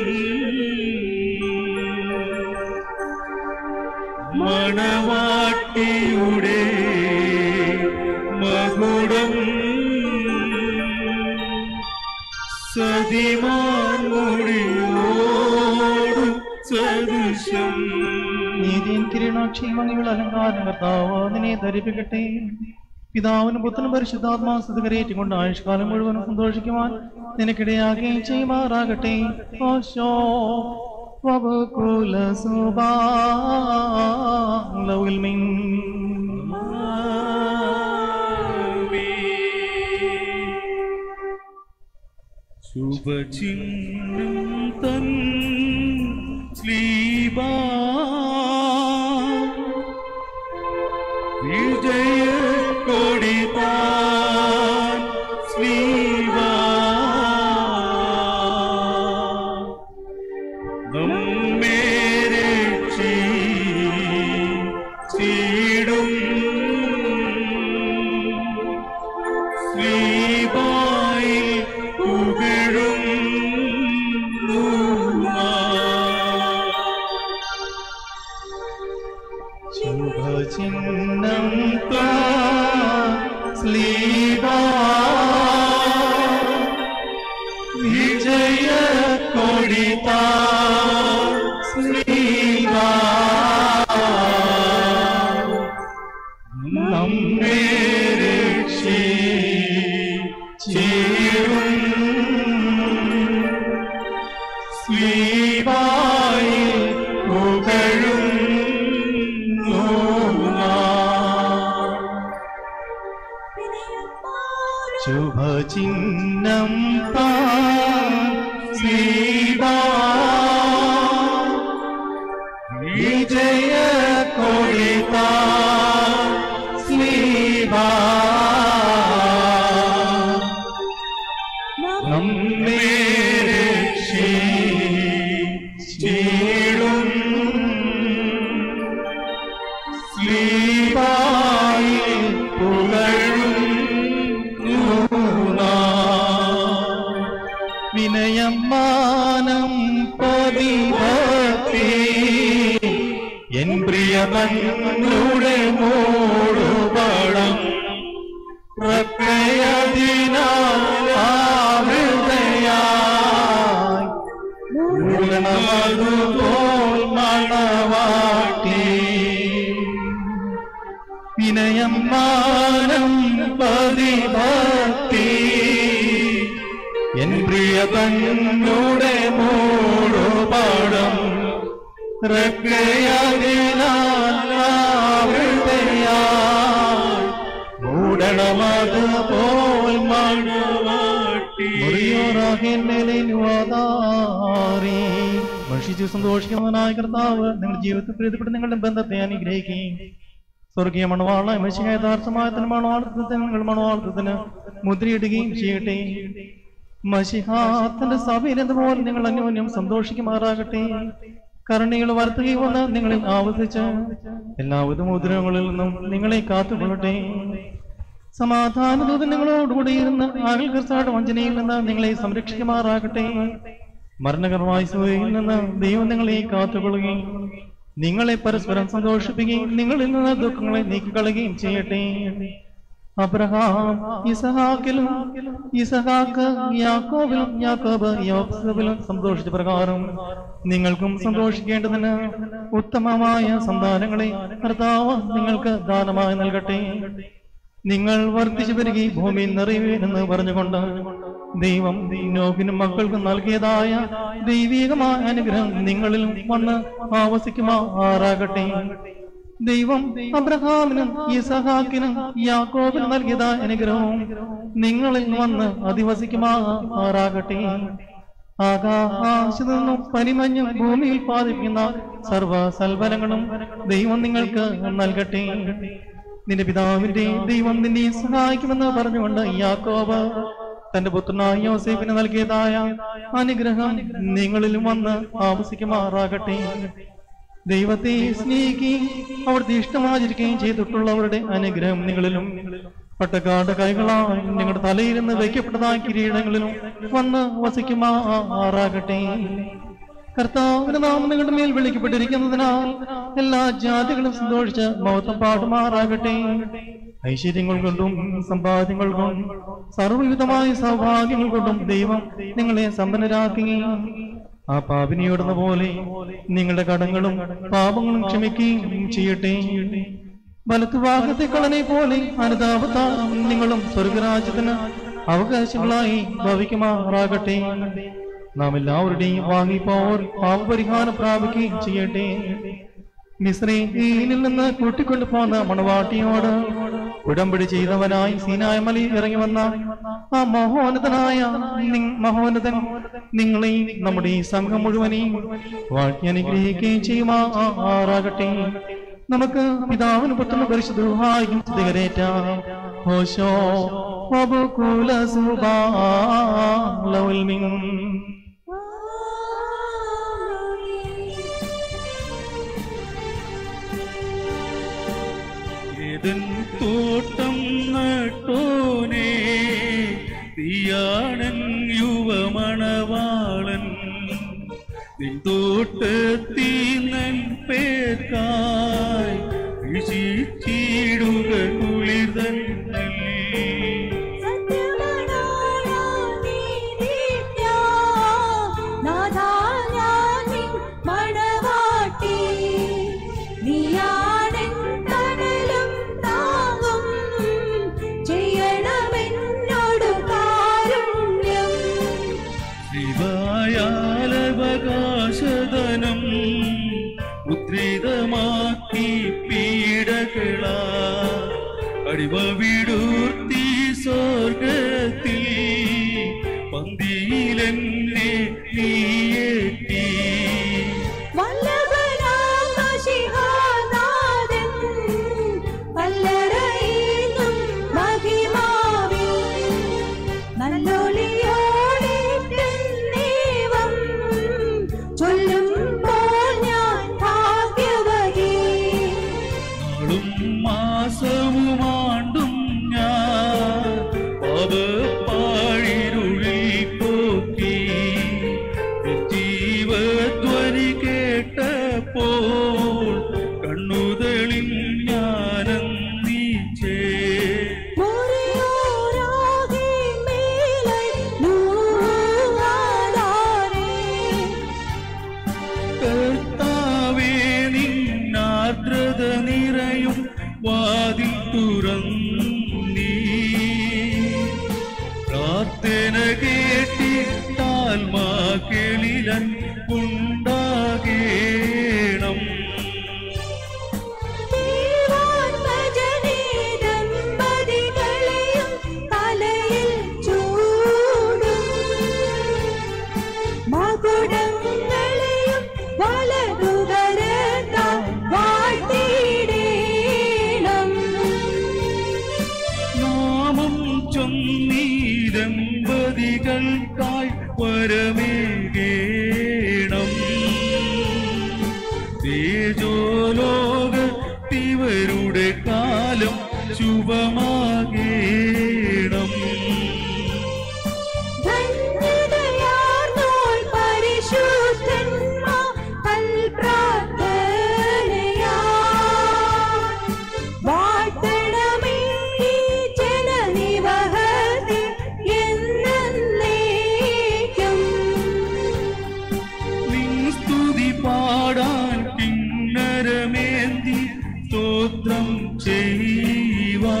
മണവാട്ടിയുടെ മകുടം സതിമാൻ മൊഴിയോട് സദൃശം നീതിയും കിരീടാക്ഷേമങ്ങൾ അലങ്കാരം കർത്താവ് നിന്നെ ധരിപ്പിക്കട്ടെ പിതാവിനും പുത്രനും പരിശുദ്ധാത്മാ സ്ഥിതികരേറ്റുകൊണ്ട് ആയുഷ്കാലം മുഴുവനും സന്തോഷിക്കുവാൻ നിനക്കിടയാകുകയും ചെയ്യുമാറാകട്ടെ ഓശോ വബകുല സുബാലൗൽമിൻ ശുഭചിഹ്നം തൻ സ്ലീബാ വിജയ കൊടി താൻ സ്ലീബാ നമ്മെ രക്ഷിച്ചിടും ശ്രീബായി പുകഴും ശുഭചിഹ്നം സ്ലീബാ വിജയ കൊടിത സ്ലീബാ നമ്മെ രക്ഷിച്ചിടും സ്ലീബായി പുകഴും ശുഭചിഹ്നം സ്ലീബാ വിജയ കൊടിത സ്തുതിച്ചിടും സ്ലീപായി പുകഴും വിനയം മാനം പതിഭക്തി എൻ പ്രിയ തങ്ങളുടെ മൂടുപടം പ്രത്യയതിനാഹൃദയായി മണവാട്ടി വിനയം മാനം പതിഭക്തി എൻ പ്രിയ തങ്ങളുടെ മൂടുപാടം മൂടണമത് പോൽ മണവാട്ടി ഭക്ഷിച്ച് സന്തോഷിക്കുന്നവനായ കർത്താവ് നിങ്ങളുടെ ജീവിതത്തിൽ പ്രീതിപ്പെട്ട് നിങ്ങളുടെ ബന്ധത്തെ അനുഗ്രഹിക്കുകയും സ്വർഗീയ മണവാള മെസ്സിയ യഥാർത്ഥമായ തന്നെ മണവാളത്തിന് നിങ്ങൾ മണവാളത്തിന് മുദ്രയിടുകയും ചെയ്യട്ടെ മഷിഹാത്തിന്റെ സഭയിൽ എന്നതുപോലെ നിങ്ങൾ അന്യോന്യം സന്തോഷിക്കുമാറാകട്ടെ കരുണകൾ വർത്തുകയും വന്ന് നിങ്ങളിൽ ആവർത്തിച്ച് എല്ലാവിധ മുദ്രകളിൽ നിന്നും നിങ്ങളെ കാത്തുകൊള്ളട്ടെ സമാധാനദൂതൻ നിങ്ങളോടുകൂടി ഇരുന്ന് ആകൽക്കർച്ചാട് വഞ്ചനയിൽ നിന്ന് നിങ്ങളെ സംരക്ഷിക്കുമാറാകട്ടെ മരണകരമായ സൂര്യയിൽ നിന്ന് ദൈവം നിങ്ങളെ കാത്തുകൊള്ളുകയും നിങ്ങളെ പരസ്പരം സന്തോഷിപ്പിക്കുകയും നിങ്ങളിൽ നിന്ന് ദുഃഖങ്ങളെ നീക്കിക്കളയുകയും ചെയ്യട്ടെ അബ്രഹാം ഇസഹാക്കിലും ഇസഹാക്ക് യാക്കോബിലും യാക്കോബ് യോസഫിലും സന്തോഷിച്ച പ്രകാരം നിങ്ങൾക്കും സന്തോഷിക്കേണ്ടതിന് ഉത്തമമായ സന്താനങ്ങളെ കർത്താവ് നിങ്ങൾക്ക് ദാനമായി നൽകട്ടെ നിങ്ങൾ വർദ്ധിച്ചു വരികയും ഭൂമിയിൽ നിറയുമെന്ന് പറഞ്ഞുകൊണ്ട് ദൈവം നോക്കിനും മക്കൾക്കും നൽകിയതായ ദൈവീകമായ അനുഗ്രഹം നിങ്ങളിലും വന്ന് ആവസിക്കുമാറാകട്ടെ ദൈവം അബ്രഹാമിനും ഈസഹാക്കിനും യാക്കോബിനും നൽകിയതായ അനുഗ്രഹവും നിങ്ങളിൽ വന്ന് അധിവസിക്കുമാറാകട്ടെ ആകാശത്തു നിന്നും പരിമഞ്ഞും ഭൂമിയിൽ പാതിപ്പിക്കുന്ന സർവ സൽഫലങ്ങളും ദൈവം നിങ്ങൾക്ക് നൽകട്ടെ നിന്റെ പിതാവിന്റെ ദൈവം നിന്നെ സഹായിക്കുമെന്ന് പറഞ്ഞുകൊണ്ട് യാക്കോബ് തന്റെ പുത്രനായ യോസേഫിന് നൽകിയതായ അനുഗ്രഹം നിങ്ങളിലും വന്ന് ആവസിക്കുമാറാകട്ടെ ദൈവത്തെ സ്നേഹിക്കുകയും അവിടുത്തെ ഇഷ്ടമാചരിക്കുകയും ചെയ്തിട്ടുള്ളവരുടെ അനുഗ്രഹം നിങ്ങളിലും പട്ടക്കാട് കൈകളായി നിങ്ങളുടെ തലയിൽ നിന്ന് വയ്ക്കപ്പെട്ടതായ കിരീടങ്ങളിലും വന്ന് വസിക്കുമാറാകട്ടെ കർത്താവിന്റെ നാമം നിങ്ങളുടെ മേൽ വിളിക്കപ്പെട്ടിരിക്കുന്നതിനാൽ എല്ലാ ജാതികളും സന്തോഷിച്ച് മഹത്വം പാടുമാറാകട്ടെ ഐശ്വര്യങ്ങൾ കൊണ്ടും സമ്പാദ്യങ്ങൾ കൊണ്ടും സർവ്വവിധമായ സൗഭാഗ്യങ്ങൾ കൊണ്ടും ദൈവം നിങ്ങളെ സമ്പന്നരാക്കുകയും ആ പാപിനിയോടുന്ന പോലെ നിങ്ങളുടെ കടങ്ങളും പാപങ്ങളും ക്ഷമിക്കുകയും ചെയ്യട്ടെ വലത്തുഭാഗത്തെ കളനെ പോലെ അനുതാപത്താൽ നിങ്ങളും സ്വർഗരാജ്യത്തിന് അവകാശങ്ങളായി ഭവിക്കുമാറാകട്ടെ നാം എല്ലാവരുടെയും വാങ്ങിപ്പോർ പാപപരിഹാരം പ്രാപിക്കുകയും ചെയ്യട്ടെ മിശ്രീയിൽ നിന്ന് കൂട്ടിക്കൊണ്ടു പോന്ന മണവാട്ടിയോട് ഉടമ്പടി ചെയ്തവനായി സീനായ മലയിൽ ഇറങ്ങി വന്ന ആ മഹോന്നതനായ നി- മഹോന്നതൻ നിങ്ങളെയും നമ്മുടെ ഈ സംഘം മുഴുവനെയും വാഴ്ത്തി അനുഗ്രഹിക്കുകയും ചെയ്യുമാറാകട്ടെ നമുക്ക് പിതാവിന് പുത്രന് പരിശുദ്ധഹായും സ്ഥികരേറ്റാം ഹോശോ വബുകുല സുബാലൗൽ മിൻ ഏതൻ തോട്ടം നട്ടോനേ തീയാണൻ യുവമണവാളൻ നിൻ തോട്ടത്തീ നൻ പേർക്കായി വിശിച്ചിടുക കുളിർതൻ ശിവായാലവകാശതനം ഉദ്രിതമാക്കി പീഡകളാ അടിവ വിടൂർത്തി സ്വർഗത്തിൽ പന്തിയിലെന്നെ നീയേറ്റി ചൊല്ലും ചേരുമ്പോൾ ഞാൻ ഭാഗ്യവതി നാളും മാസവുമാണ്ടും ഞാൻ പാപപ്പാഴിരുളിൽ പോക്കി ജീവധ്വനി കേട്ടപ്പോൾ കണ്ണുതളിൽ ഞാനന്നീച്ചേ മുറിയോരാകെ മേലെ നൂറാടാരേ കർത്താവേ നിന്നാർദ്രത നിറയും വാതിൽ തുറന്നീ പ്രാർത്ഥന കേട്ടിട്ടാൽ മാക്കിളിലൻ ഉണ്ടാകേണം ദൈവാത്മജനേ ദമ്പതികളെയും തലയിൽ ചൂടും മകുടങ്ങളെയും വലതുകരത്താൽ വാഴ്ത്തിയിടേണം നാമം ചൊന്നീ ദമ്പതികൾക്കായി വരമേകേണം തേജോലോകത്തിവരുടെ കാലം ശുഭമാകേണം ധന്യതയാർന്നോൾ പരിശുദ്ധന്മാർ തൽപ്രാർത്ഥനയാ. വാഴ്ത്തണമേ ഈ ജനനിവഹത്തെ എന്നേക്കും. നിൻ സ്തുതി പാടാൻ കിന്നരമേന്തി സ്തോത്രം ചെയ്യുവാ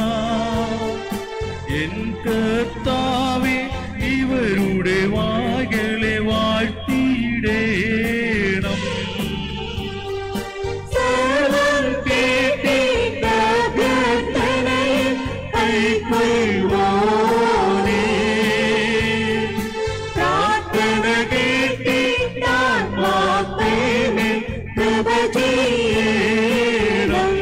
എൻ കർത്താവേ ഇവരുടെ വാകളെ വാഴ്ത്തിയിടേണം സർവ്വം കേട്ടിട്ട പ്രാർത്ഥനയിൽ കൈക്കൊള്ളുവാനേ. പ്രാർത്ഥന കേട്ടിട്ടാൽ മാത്രമേ കൃപ ചെയ്യണം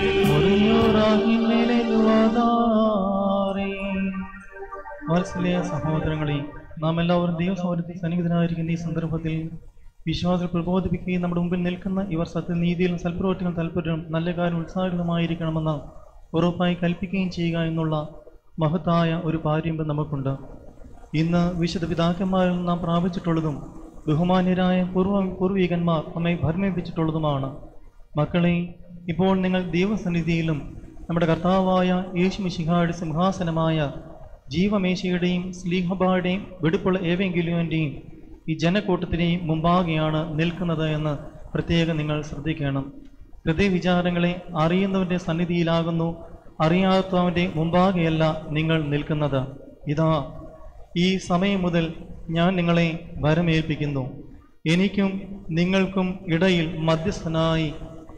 വാത്സല്യ സഹോദരങ്ങളെ നാം എല്ലാവരും ദൈവസൗരത്തിൽ സന്നിഹിതനായിരിക്കുന്ന ഈ സന്ദർഭത്തിൽ വിശ്വാസം പ്രബോധിപ്പിക്കുകയും നമ്മുടെ മുമ്പിൽ നിൽക്കുന്ന ഇവർ സത്യനീതിയിലും സൽപ്രവർത്തികളും താല്പര്യവും നല്ല കാര്യം ഉത്സാഹമായിരിക്കണമെന്ന് ഉറപ്പായി കൽപ്പിക്കുകയും ചെയ്യുക എന്നുള്ള മഹത്തായ ഒരു പാരമ്പര്യം നമുക്കുണ്ട് ഇന്ന് വിശുദ്ധ പിതാക്കന്മാരിൽ നിന്ന് നാം പ്രാപിച്ചിട്ടുള്ളതും ബഹുമാന്യരായ പൂർവ പൂർവികന്മാർ നമ്മെ ഭരമേൽപ്പിച്ചിട്ടുള്ളതുമാണ് മക്കളെ ഇപ്പോൾ നിങ്ങൾ ദൈവസന്നിധിയിലും നമ്മുടെ കർത്താവായ യേശുമിശിഹായുടെ സിംഹാസനമായ ജീവമേശയുടെയും സ്ലീഹബായുടെയും വെടുപ്പുള്ള ഏവെങ്കിലുവിൻ്റെയും ഈ ജനക്കൂട്ടത്തിനെയും മുമ്പാകെയാണ് നിൽക്കുന്നത് എന്ന് പ്രത്യേകം നിങ്ങൾ ശ്രദ്ധിക്കണം ഹൃദയവിചാരങ്ങളെ അറിയുന്നവൻ്റെ സന്നിധിയിലാകുന്നു അറിയാത്തവൻ്റെ മുമ്പാകെയല്ല നിങ്ങൾ നിൽക്കുന്നത് ഇതാ ഈ സമയം മുതൽ ഞാൻ നിങ്ങളെ വരമേൽപ്പിക്കുന്നു എനിക്കും നിങ്ങൾക്കും ഇടയിൽ മധ്യസ്ഥനായി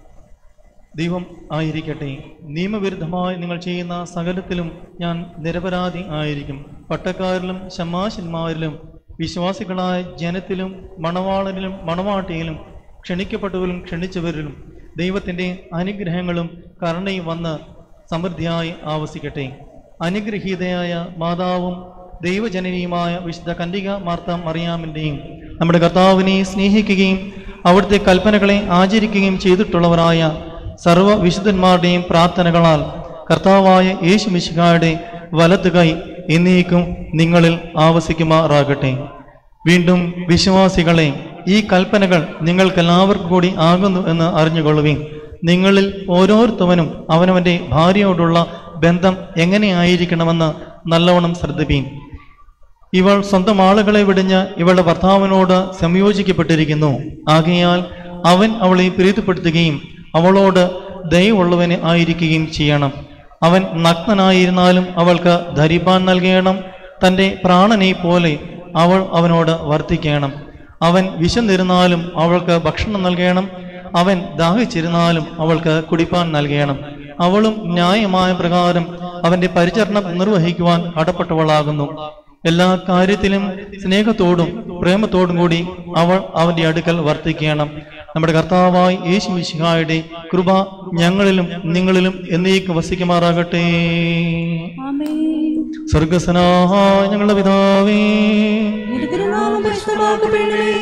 ദൈവം ആയിരിക്കട്ടെ നിയമവിരുദ്ധമായി നിങ്ങൾ ചെയ്യുന്ന സകലത്തിലും ഞാൻ നിരപരാധി ആയിരിക്കും പട്ടക്കാരിലും ശമാശന്മാരിലും വിശ്വാസികളായ ജനത്തിലും മണവാളനിലും മണവാട്ടിയിലും ക്ഷണിക്കപ്പെട്ടവരിലും ക്ഷണിച്ചവരിലും ദൈവത്തിൻ്റെ അനുഗ്രഹങ്ങളും കരുണയും വന്ന് സമൃദ്ധിയായി ആവസിക്കട്ടെ അനുഗ്രഹീതയായ മാതാവും ദൈവജനനിയുമായ വിശുദ്ധ കന്യക മാർത്ത മറിയാമിൻ്റെയും നമ്മുടെ കർത്താവിനെ സ്നേഹിക്കുകയും അവിടുത്തെ കൽപ്പനകളെ ആചരിക്കുകയും ചെയ്തിട്ടുള്ളവരായ സർവ്വ വിശുദ്ധന്മാരുടെയും പ്രാർത്ഥനകളാൽ കർത്താവായ യേശു മിശിഹായുടെ വലത്ത് കൈ എന്നേക്കും നിങ്ങളിൽ ആവസിക്കുമാറാകട്ടെ വീണ്ടും വിശ്വാസികളെ ഈ കൽപ്പനകൾ നിങ്ങൾക്കെല്ലാവർക്കും കൂടി ആകുന്നു എന്ന് അറിഞ്ഞുകൊള്ളുവിൻ നിങ്ങളിൽ ഓരോരുത്തവനും അവനവൻ്റെ ഭാര്യയോടുള്ള ബന്ധം എങ്ങനെയായിരിക്കണമെന്ന് നല്ലവണ്ണം ശ്രദ്ധിപ്പീൻ ഇവൾ സ്വന്തം ആളുകളെ വിടിഞ്ഞ് ഇവളുടെ ഭർത്താവിനോട് സംയോജിക്കപ്പെട്ടിരിക്കുന്നു ആകയാൽ അവൻ അവളെ പ്രീതിപ്പെടുത്തുകയും അവളോട് ദയവുള്ളവന് ആയിരിക്കുകയും ചെയ്യണം അവൻ നഗ്നനായിരുന്നാലും അവൾക്ക് ധരിപ്പാൻ നൽകണം തൻ്റെ പ്രാണനെ പോലെ അവൾ അവനോട് വർത്തിക്കണം അവൻ വിശന്നിരുന്നാലും അവൾക്ക് ഭക്ഷണം നൽകണം അവൻ ദാഹിച്ചിരുന്നാലും അവൾക്ക് കുടിപ്പാൻ നൽകണം അവളും ന്യായമായ പ്രകാരം അവന്റെ പരിചരണം നിർവഹിക്കുവാൻ കടപ്പെട്ടവളാകുന്നു എല്ലാ കാര്യത്തിലും സ്നേഹത്തോടും പ്രേമത്തോടും കൂടി അവൾ അവന്റെ അടുക്കൽ വർത്തിക്കണം നമ്മുടെ കർത്താവായി യേശു മിശിഹായുടെ കൃപ ഞങ്ങളിലും നിങ്ങളിലും എന്നേക്ക് വസിക്കുമാറാകട്ടെ ആമേൻ സ്വർഗസ്വനായ ഞങ്ങളുടെ പിതാവേ നിന്റെ തിരുനാമം പരിശുദ്ധമാക്കപ്പെടണമേ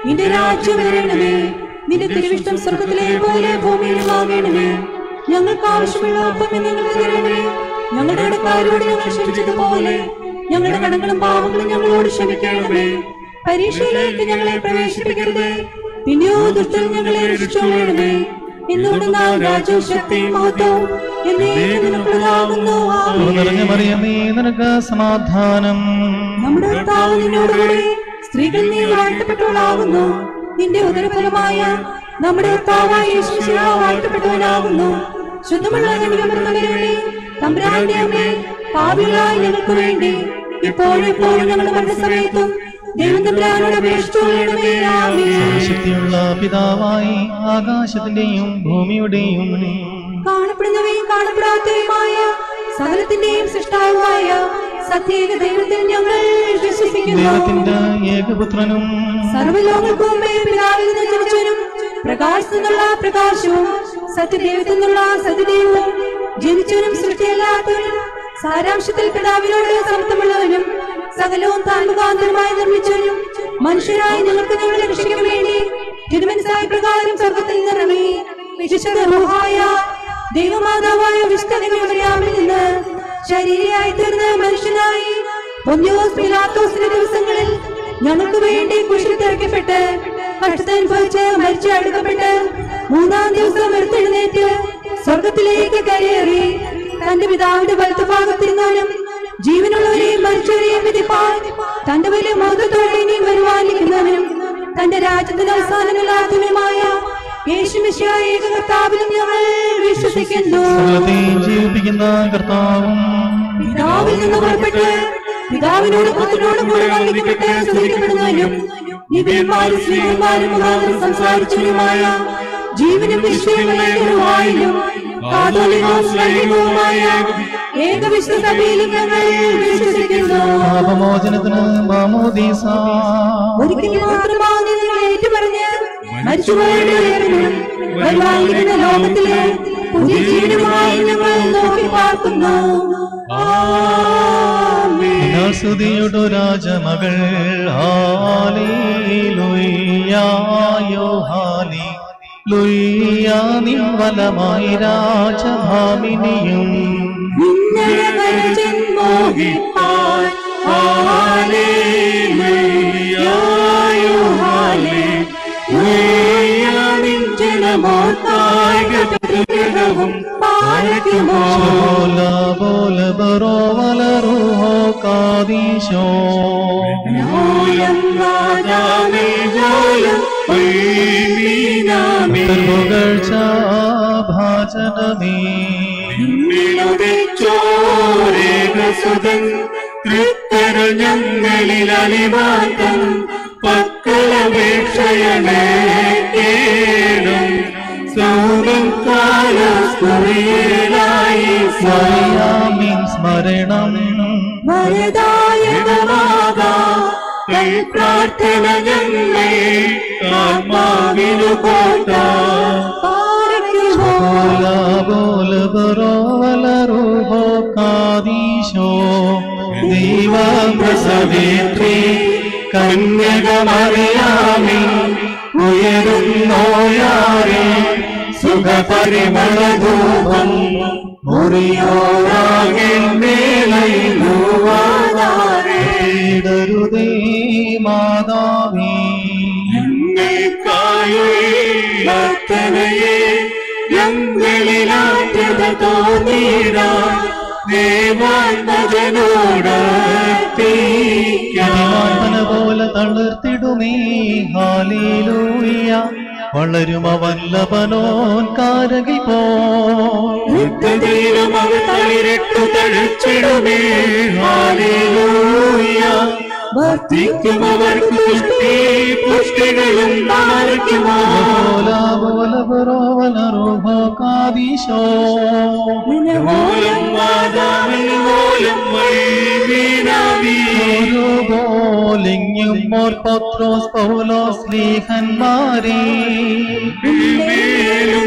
നിന്റെ രാജ്യം വരണമേ നിന്റെ തിരുവിഷ്ടം സ്വർഗത്തിലെ പോലെ ഭൂമിയിലും ആകണമേ ഞങ്ങൾക്ക് ആവശ്യമുള്ള ഒപ്പം ഞങ്ങൾക്ക് തരണമേ ഞങ്ങളുടെ കടക്കാരോട് ഞങ്ങൾ ക്ഷമിച്ചതുപോലെ ഞങ്ങളുടെ കടങ്ങളും പാവങ്ങളും ഞങ്ങളോട് ക്ഷമിക്കണമേ പരീക്ഷയിലേക്ക് ഞങ്ങളെ പ്രവേശിപ്പിക്കരുത് പിന്നെയോ ദുഷ്ടൻ ഞങ്ങളെ രക്ഷിച്ചോളണമേ എന്നോട് നാം രാജ്യവും ശക്തിയും മഹത്വവും എന്നേക്കും നിനക്കുള്ളതാകുന്നു ആമേൻ. നിറഞ്ഞ മറിയമേ നിനക്ക് സമാധാനം നമ്മുടെ കർത്താവ് നിന്നോടുകൂടി സ്ത്രീകൾ നീ വാഴ്ത്തപ്പെട്ടവളാകുന്നു നിന്റെ ഉദരഫലമായ നമ്മുടെ കർത്താവായ യേശുശില വാഴ്ത്തപ്പെട്ടവനാകുന്നു ശുദ്ധമുള്ള നിമിഷമേ തമ്പുരാന്റെ അമ്മേ പാപികളായ ഞങ്ങൾക്ക് വേണ്ടി ഇപ്പോഴും ഇപ്പോഴും ഞങ്ങളുടെ മരണസമയത്തും ദൈവം തമ്പുരാനോട് അപേക്ഷിച്ചുകൊള്ളണമേ ആമേൻ ശക്തിയുള്ള പിതാവായി ആകാശത്തിന്റെയും ഭൂമിയുടെയും കാണപ്പെടുന്നവയും കാണപ്പെടാത്തവയുമായ സകലത്തിന്റെയും സൃഷ്ടാവുമായ സത്യേക ദൈവത്തിൽ ഞങ്ങൾ വിശ്വസിക്കുന്നു ദൈവത്തിന്റെ ഏകപുത്രനും സർവലോകർക്കും മുമ്പേ പിതാവിൽ നിന്ന് ജനിച്ചവനും പ്രകാശത്തിൽ നിന്നുള്ള പ്രകാശവും സത്യദൈവത്തിൽ നിന്നുള്ള സത്യദൈവവും ജനിച്ചവനും സൃഷ്ടിയല്ലാത്തവനും സാരാംശത്തിൽ പിതാവിനോട് സമത്വമുള്ളവനും സകലവും താൻ മുഖാന്തരമായി നിർമ്മിച്ചവനും മനുഷ്യരായി ഞങ്ങൾക്ക് ഞങ്ങളെ രക്ഷിക്കാൻ വേണ്ടി തിരുമനസായ പ്രകാരം സ്വർഗത്തിൽ നിറങ്ങി വിശുദ്ധ റൂഹായ ദൈവമാതാവായ വിഷ്ണുവിൽ നിന്ന് ശരീരയായി തീർന്ന മനുഷ്യനായി പൊന്യോസ് പിലാത്തോസിന്റെ ദിവസങ്ങളിൽ ഞങ്ങൾക്ക് വേണ്ടി കുശിൽ തിരക്കപ്പെട്ട് കഷ്ടതനുഭവിച്ച് മരിച്ചു അടുക്കപ്പെട്ട് മൂന്നാം ദിവസം എടുത്തെഴുന്നേറ്റ് സ്വർഗത്തിലേക്ക് കരയേറി തന്റെ പിതാവിന്റെ വലത്തുഭാഗത്തിരുന്നാലും ജീവനുള്ളവരെയും മരിച്ചവരെയും വിധിപ്പാൻ തന്റെ വലിയ മോദത്തോടെ ഇനിയും വരുവാനിരിക്കുന്നവനും തന്റെ രാജ്യത്തിന്റെ അവസാനമില്ലാത്തവനുമായ യേശുമിശിയ ഏകകർത്താവിലും ഞങ്ങൾ വിശ്വസിക്കുന്നു സകലത്തെയും ജീവിപ്പിക്കുന്ന കർത്താവും പിതാവിൽ നിന്ന് പുറപ്പെട്ട് പിതാവിനോട് പുത്രനോടും കൂടെ വന്ദിക്കപ്പെട്ട് സ്തുതിക്കപ്പെടുന്നവനും ദിവ്യന്മാരും സ്ത്രീകന്മാരും മുഖാന്തരം സംസാരിച്ചവരുമായ ജീവനും വിശ്വവായിലും കാതോലികവും സ്ലൈംഗവുമായ ഏകവിശ്വ സഭയിലും ഞങ്ങൾ വിശ്വസിക്കുന്നു പാപമോചനത്തിന് മാമോദീസ ഒരിക്കൽ മാത്രമാണ് നിങ്ങൾ ഏറ്റുപറഞ്ഞ് മരിച്ചുപോയവരുടെ ഉയർപ്പിനും വരുവാനിരിക്കുന്ന ലോകത്തിലെ പുതിയ ജീവനുമായി ഞങ്ങൾ നോക്കി പാർക്കുന്നു ആമേൻ. നിങ്ങൾ സ്തുതിയുടെ രാജമകൾ ഹാലേ ലുയ്യായോ ഹാലേ ലുയ്യാ നിൻവലമായി രാജഭാമിനിയും നിന്നഴകൻ മോഹിപ്പാൻ ഹാലേലൂയായോ ഹാലേലൂയ നിൻ ജനമോർക്കായ പ്രതിഗ്രഹവും പാരയ്ക്കുമോ ബോല ബോല ബറോ വലറുഹോ കാദീശോ മൂലം നാദാമേ ജോലം പൈമീനാമേ പുകഴ്ച ഭാജനമേ ചോരേകസുതൻ തൃക്കര ഞങ്ങളിൽ അലിവാത്തം പക്കളപേക്ഷയണേ കേടും സൗമം കാലസ്കുറിയലായി മറിയാമിൻ സ്മരണം വരദായകമാകാ കൈ പ്രാർത്ഥന ഞങ്ങളെ ആത്മാവിനു കോട്ട പാരയ്ക്കുമോ ബോല ബോല ബറോ വലറുഹോ കാദീശോ ദൈവം പ്രസവേത്രി കന്യകമറിയാമി ഉയരുന്നോയാരെ സുഖപരിമളധൂപം മുറിയോരാകെ മേലയിലുവാതാരേ ഇടരുതേ മാതാവേ ഞങ്ങൾക്കായുള്ളത്തനയെ ഞങ്ങളിലാറ്റത തോന്നിയിട ദേവാത്മജനോട് യജമാനന പോലെ തളിർത്തിടുമേ ഹാലേലൂയ വളരും അവൻ ലബനോൻ കാരകി പോ യുദ്ധതയിലും അവർ തളിരിട്ടു തഴിച്ചിടുമേ ഹാലേലൂയ വർദ്ധിക്കും അവർക്ക് പുഷ്ടി പുഷ്ടികളും മാറിക്കുമോ ബോല ബോല ബറോ വലറുഹോ കാദീശോ മൂലം മാതാവിന് മൂലം വൈവീനാവി ഒരു പോലിങ്ങും മോർ പത്രോസ് പൗലോസ് ലീഹന്മാരേ മേലും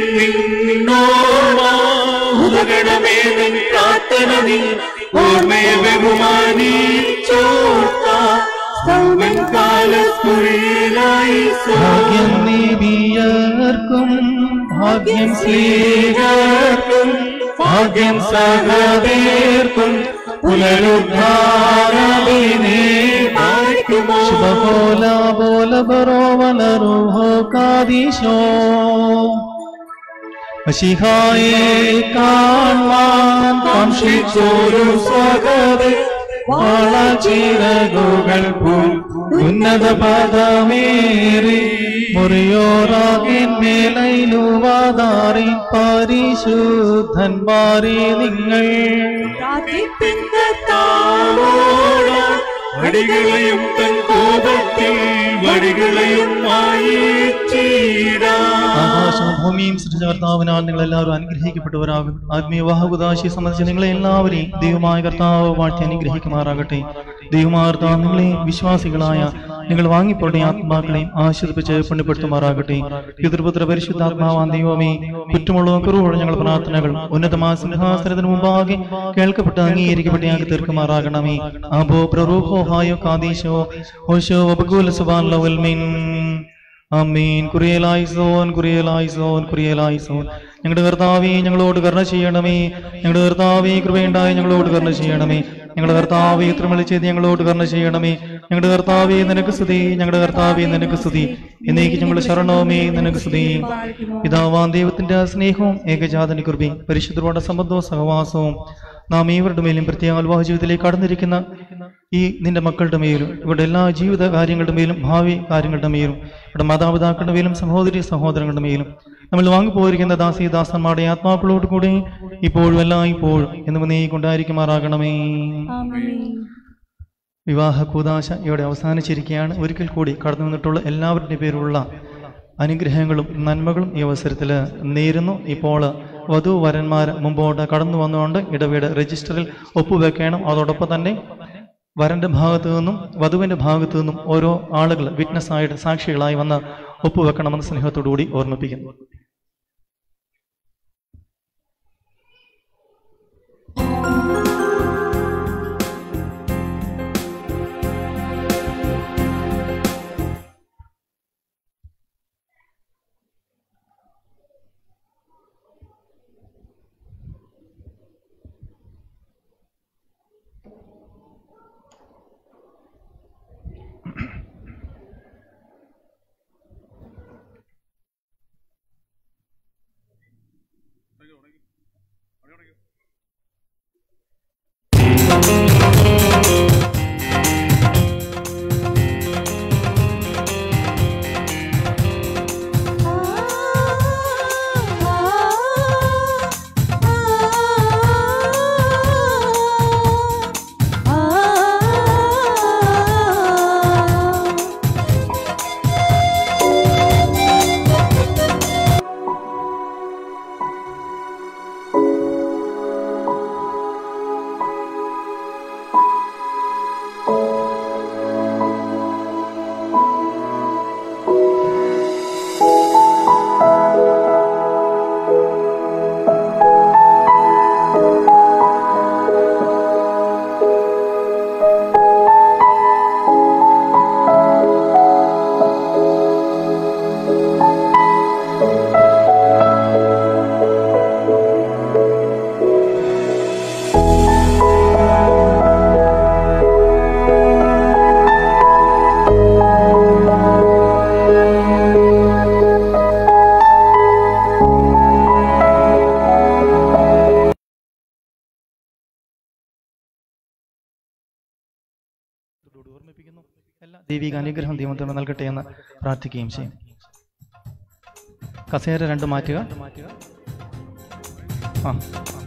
നിന്നോടമേ നിൻ പ്രാർത്ഥന നീ ഓർമ്മയെ ബഹുമാനിച്ചോർത്ത സൗമൻ കാലസ്കുഴിയിലായി ഭാഗ്യം നീതിയർക്കും ഭാഗ്യം സ്ത്രീകർക്കും ഭാഗ്യം സഹതീർക്കും പുനരുദ്ധാരവിനെ ശുഭപോല പോല ബറോവലറുഹോ കാദീശോ മഷിഹായെ കാണാൻ കാക്ഷിച്ചോരു സ്വഗതി വളച്ചിറകുകൾ പോൽ ഉന്നത പദമേറി മുറിയോറാകിന്മേലൈലുവാതാറി പരിശുദ്ധന്മാരെ നിങ്ങൾ വടികളെയും തൻ കോപത്തിൽ വടികളെയും മായിച്ചീടാ ആകാശവും ഭൂമിയും സൃഷ്ടിച്ച കർത്താവിനാൽ നിങ്ങൾ എല്ലാവരും അനുഗ്രഹിക്കപ്പെട്ടവരാകും ആത്മീയ വാഹകുദാശിയെ സംബന്ധിച്ച് നിങ്ങളെ എല്ലാവരെയും ദൈവമായ കർത്താവ് വാഴ്ത്തി അനുഗ്രഹിക്കുമാറാകട്ടെ ദൈവമായ കർത്താവ് നിങ്ങളെ വിശ്വാസികളായ നിങ്ങൾ വാങ്ങിപ്പോടെ ആത്മാക്കളെയും ആശ്വസിപ്പിച്ച് പുണ്യപ്പെടുത്തുമാറാകട്ടെ പിതൃപുത്ര പരിശുദ്ധാത്മാവാൻ ദൈവമേ കുറ്റമുള്ളതും കുറവുള്ള ഞങ്ങൾ പ്രാർത്ഥനകൾ ഉന്നതമായ സിംഹാസനത്തിന് മുമ്പാകെ കേൾക്കപ്പെട്ട് അംഗീകരിക്കപ്പെട്ട് ഞങ്ങൾക്ക് തീർക്കുമാറാകണമേ അബോ പ്രറൂഹോ ഹായോ കാദീശോ ഓശോ വബകൂല സുബാൻ ലവൽ മിൻ അമ്മീൻ കുറിയലായിസോൻ കുറിയലായിസോൻ കുറിയലായിസോൻ ഞങ്ങളുടെ കർത്താവേ ഞങ്ങളോട് കരുണ ചെയ്യണമേ ഞങ്ങളുടെ കർത്താവേ കൃപയുണ്ടായി ഞങ്ങളോട് കരുണ ചെയ്യണമേ ഞങ്ങളുടെ കർത്താവേ തിരുമല ചെയ്ത് ഞങ്ങളോട് കരുണ ചെയ്യണമേ ഞങ്ങളുടെ കർത്താവേ നിനക്ക് സ്തുതി ഞങ്ങളുടെ കർത്താവേ നിനക്ക് സ്തുതി എന്നേക്ക് ഞങ്ങളുടെ ശരണവുമേ നിനക്ക് സ്തുതി പിതാവാൻ ദൈവത്തിന്റെ സ്നേഹവും ഏകജാതന കൃപയും പരിശുദ്ധരുടെ സംബന്ധവും സഹവാസവും നാം ഏവരുടെ മേലും പ്രത്യേക വിവാഹ ജീവിതത്തിലേക്ക് കടന്നിരിക്കുന്ന ഈ നിന്റെ മക്കളുടെ മേലും ഇവരുടെ എല്ലാ ജീവിത കാര്യങ്ങളുടെ മേലും ഭാവി കാര്യങ്ങളുടെ മേലും ഇവിടെ മാതാപിതാക്കളുടെ മേലും സഹോദരി സഹോദരങ്ങളുടെ മേലും നമ്മൾ വാങ്ങിപ്പോയിരിക്കുന്ന ദാസി ദാസന്മാരുടെ ആത്മാക്കളോട് കൂടി ഇപ്പോഴും എല്ലാം ഇപ്പോഴും എന്ന് നീ കൊണ്ടായിരിക്കുമാറാകണമേ വിവാഹ കൂതാശ ഇവിടെ അവസാനിച്ചിരിക്കുകയാണ് ഒരിക്കൽ കൂടി കടന്നു വന്നിട്ടുള്ള എല്ലാവരുടെ പേരുള്ള അനുഗ്രഹങ്ങളും നന്മകളും ഈ അവസരത്തിൽ നേരുന്നു ഇപ്പോൾ വധു വരന്മാർ മുമ്പോട്ട് കടന്നു വന്നുകൊണ്ട് ഇടവീട് രജിസ്റ്ററിൽ ഒപ്പുവെക്കണം അതോടൊപ്പം തന്നെ വരന്റെ ഭാഗത്തു നിന്നും വധുവിന്റെ ഭാഗത്തു നിന്നും ഓരോ ആളുകൾ വിറ്റ്നസ് ആയിട്ട് സാക്ഷികളായി വന്ന് ഒപ്പുവെക്കണമെന്ന് സ്നേഹത്തോടുകൂടി ഓർമ്മിപ്പിക്കുന്നു ഓർമ്മിപ്പിക്കുന്നു എല്ലാ ദൈവിക അനുഗ്രഹം ദൈവത്തിന് നൽകട്ടെ എന്ന് പ്രാർത്ഥിക്കുകയും ചെയ്യും കസേര രണ്ട് മാറ്റുക ആ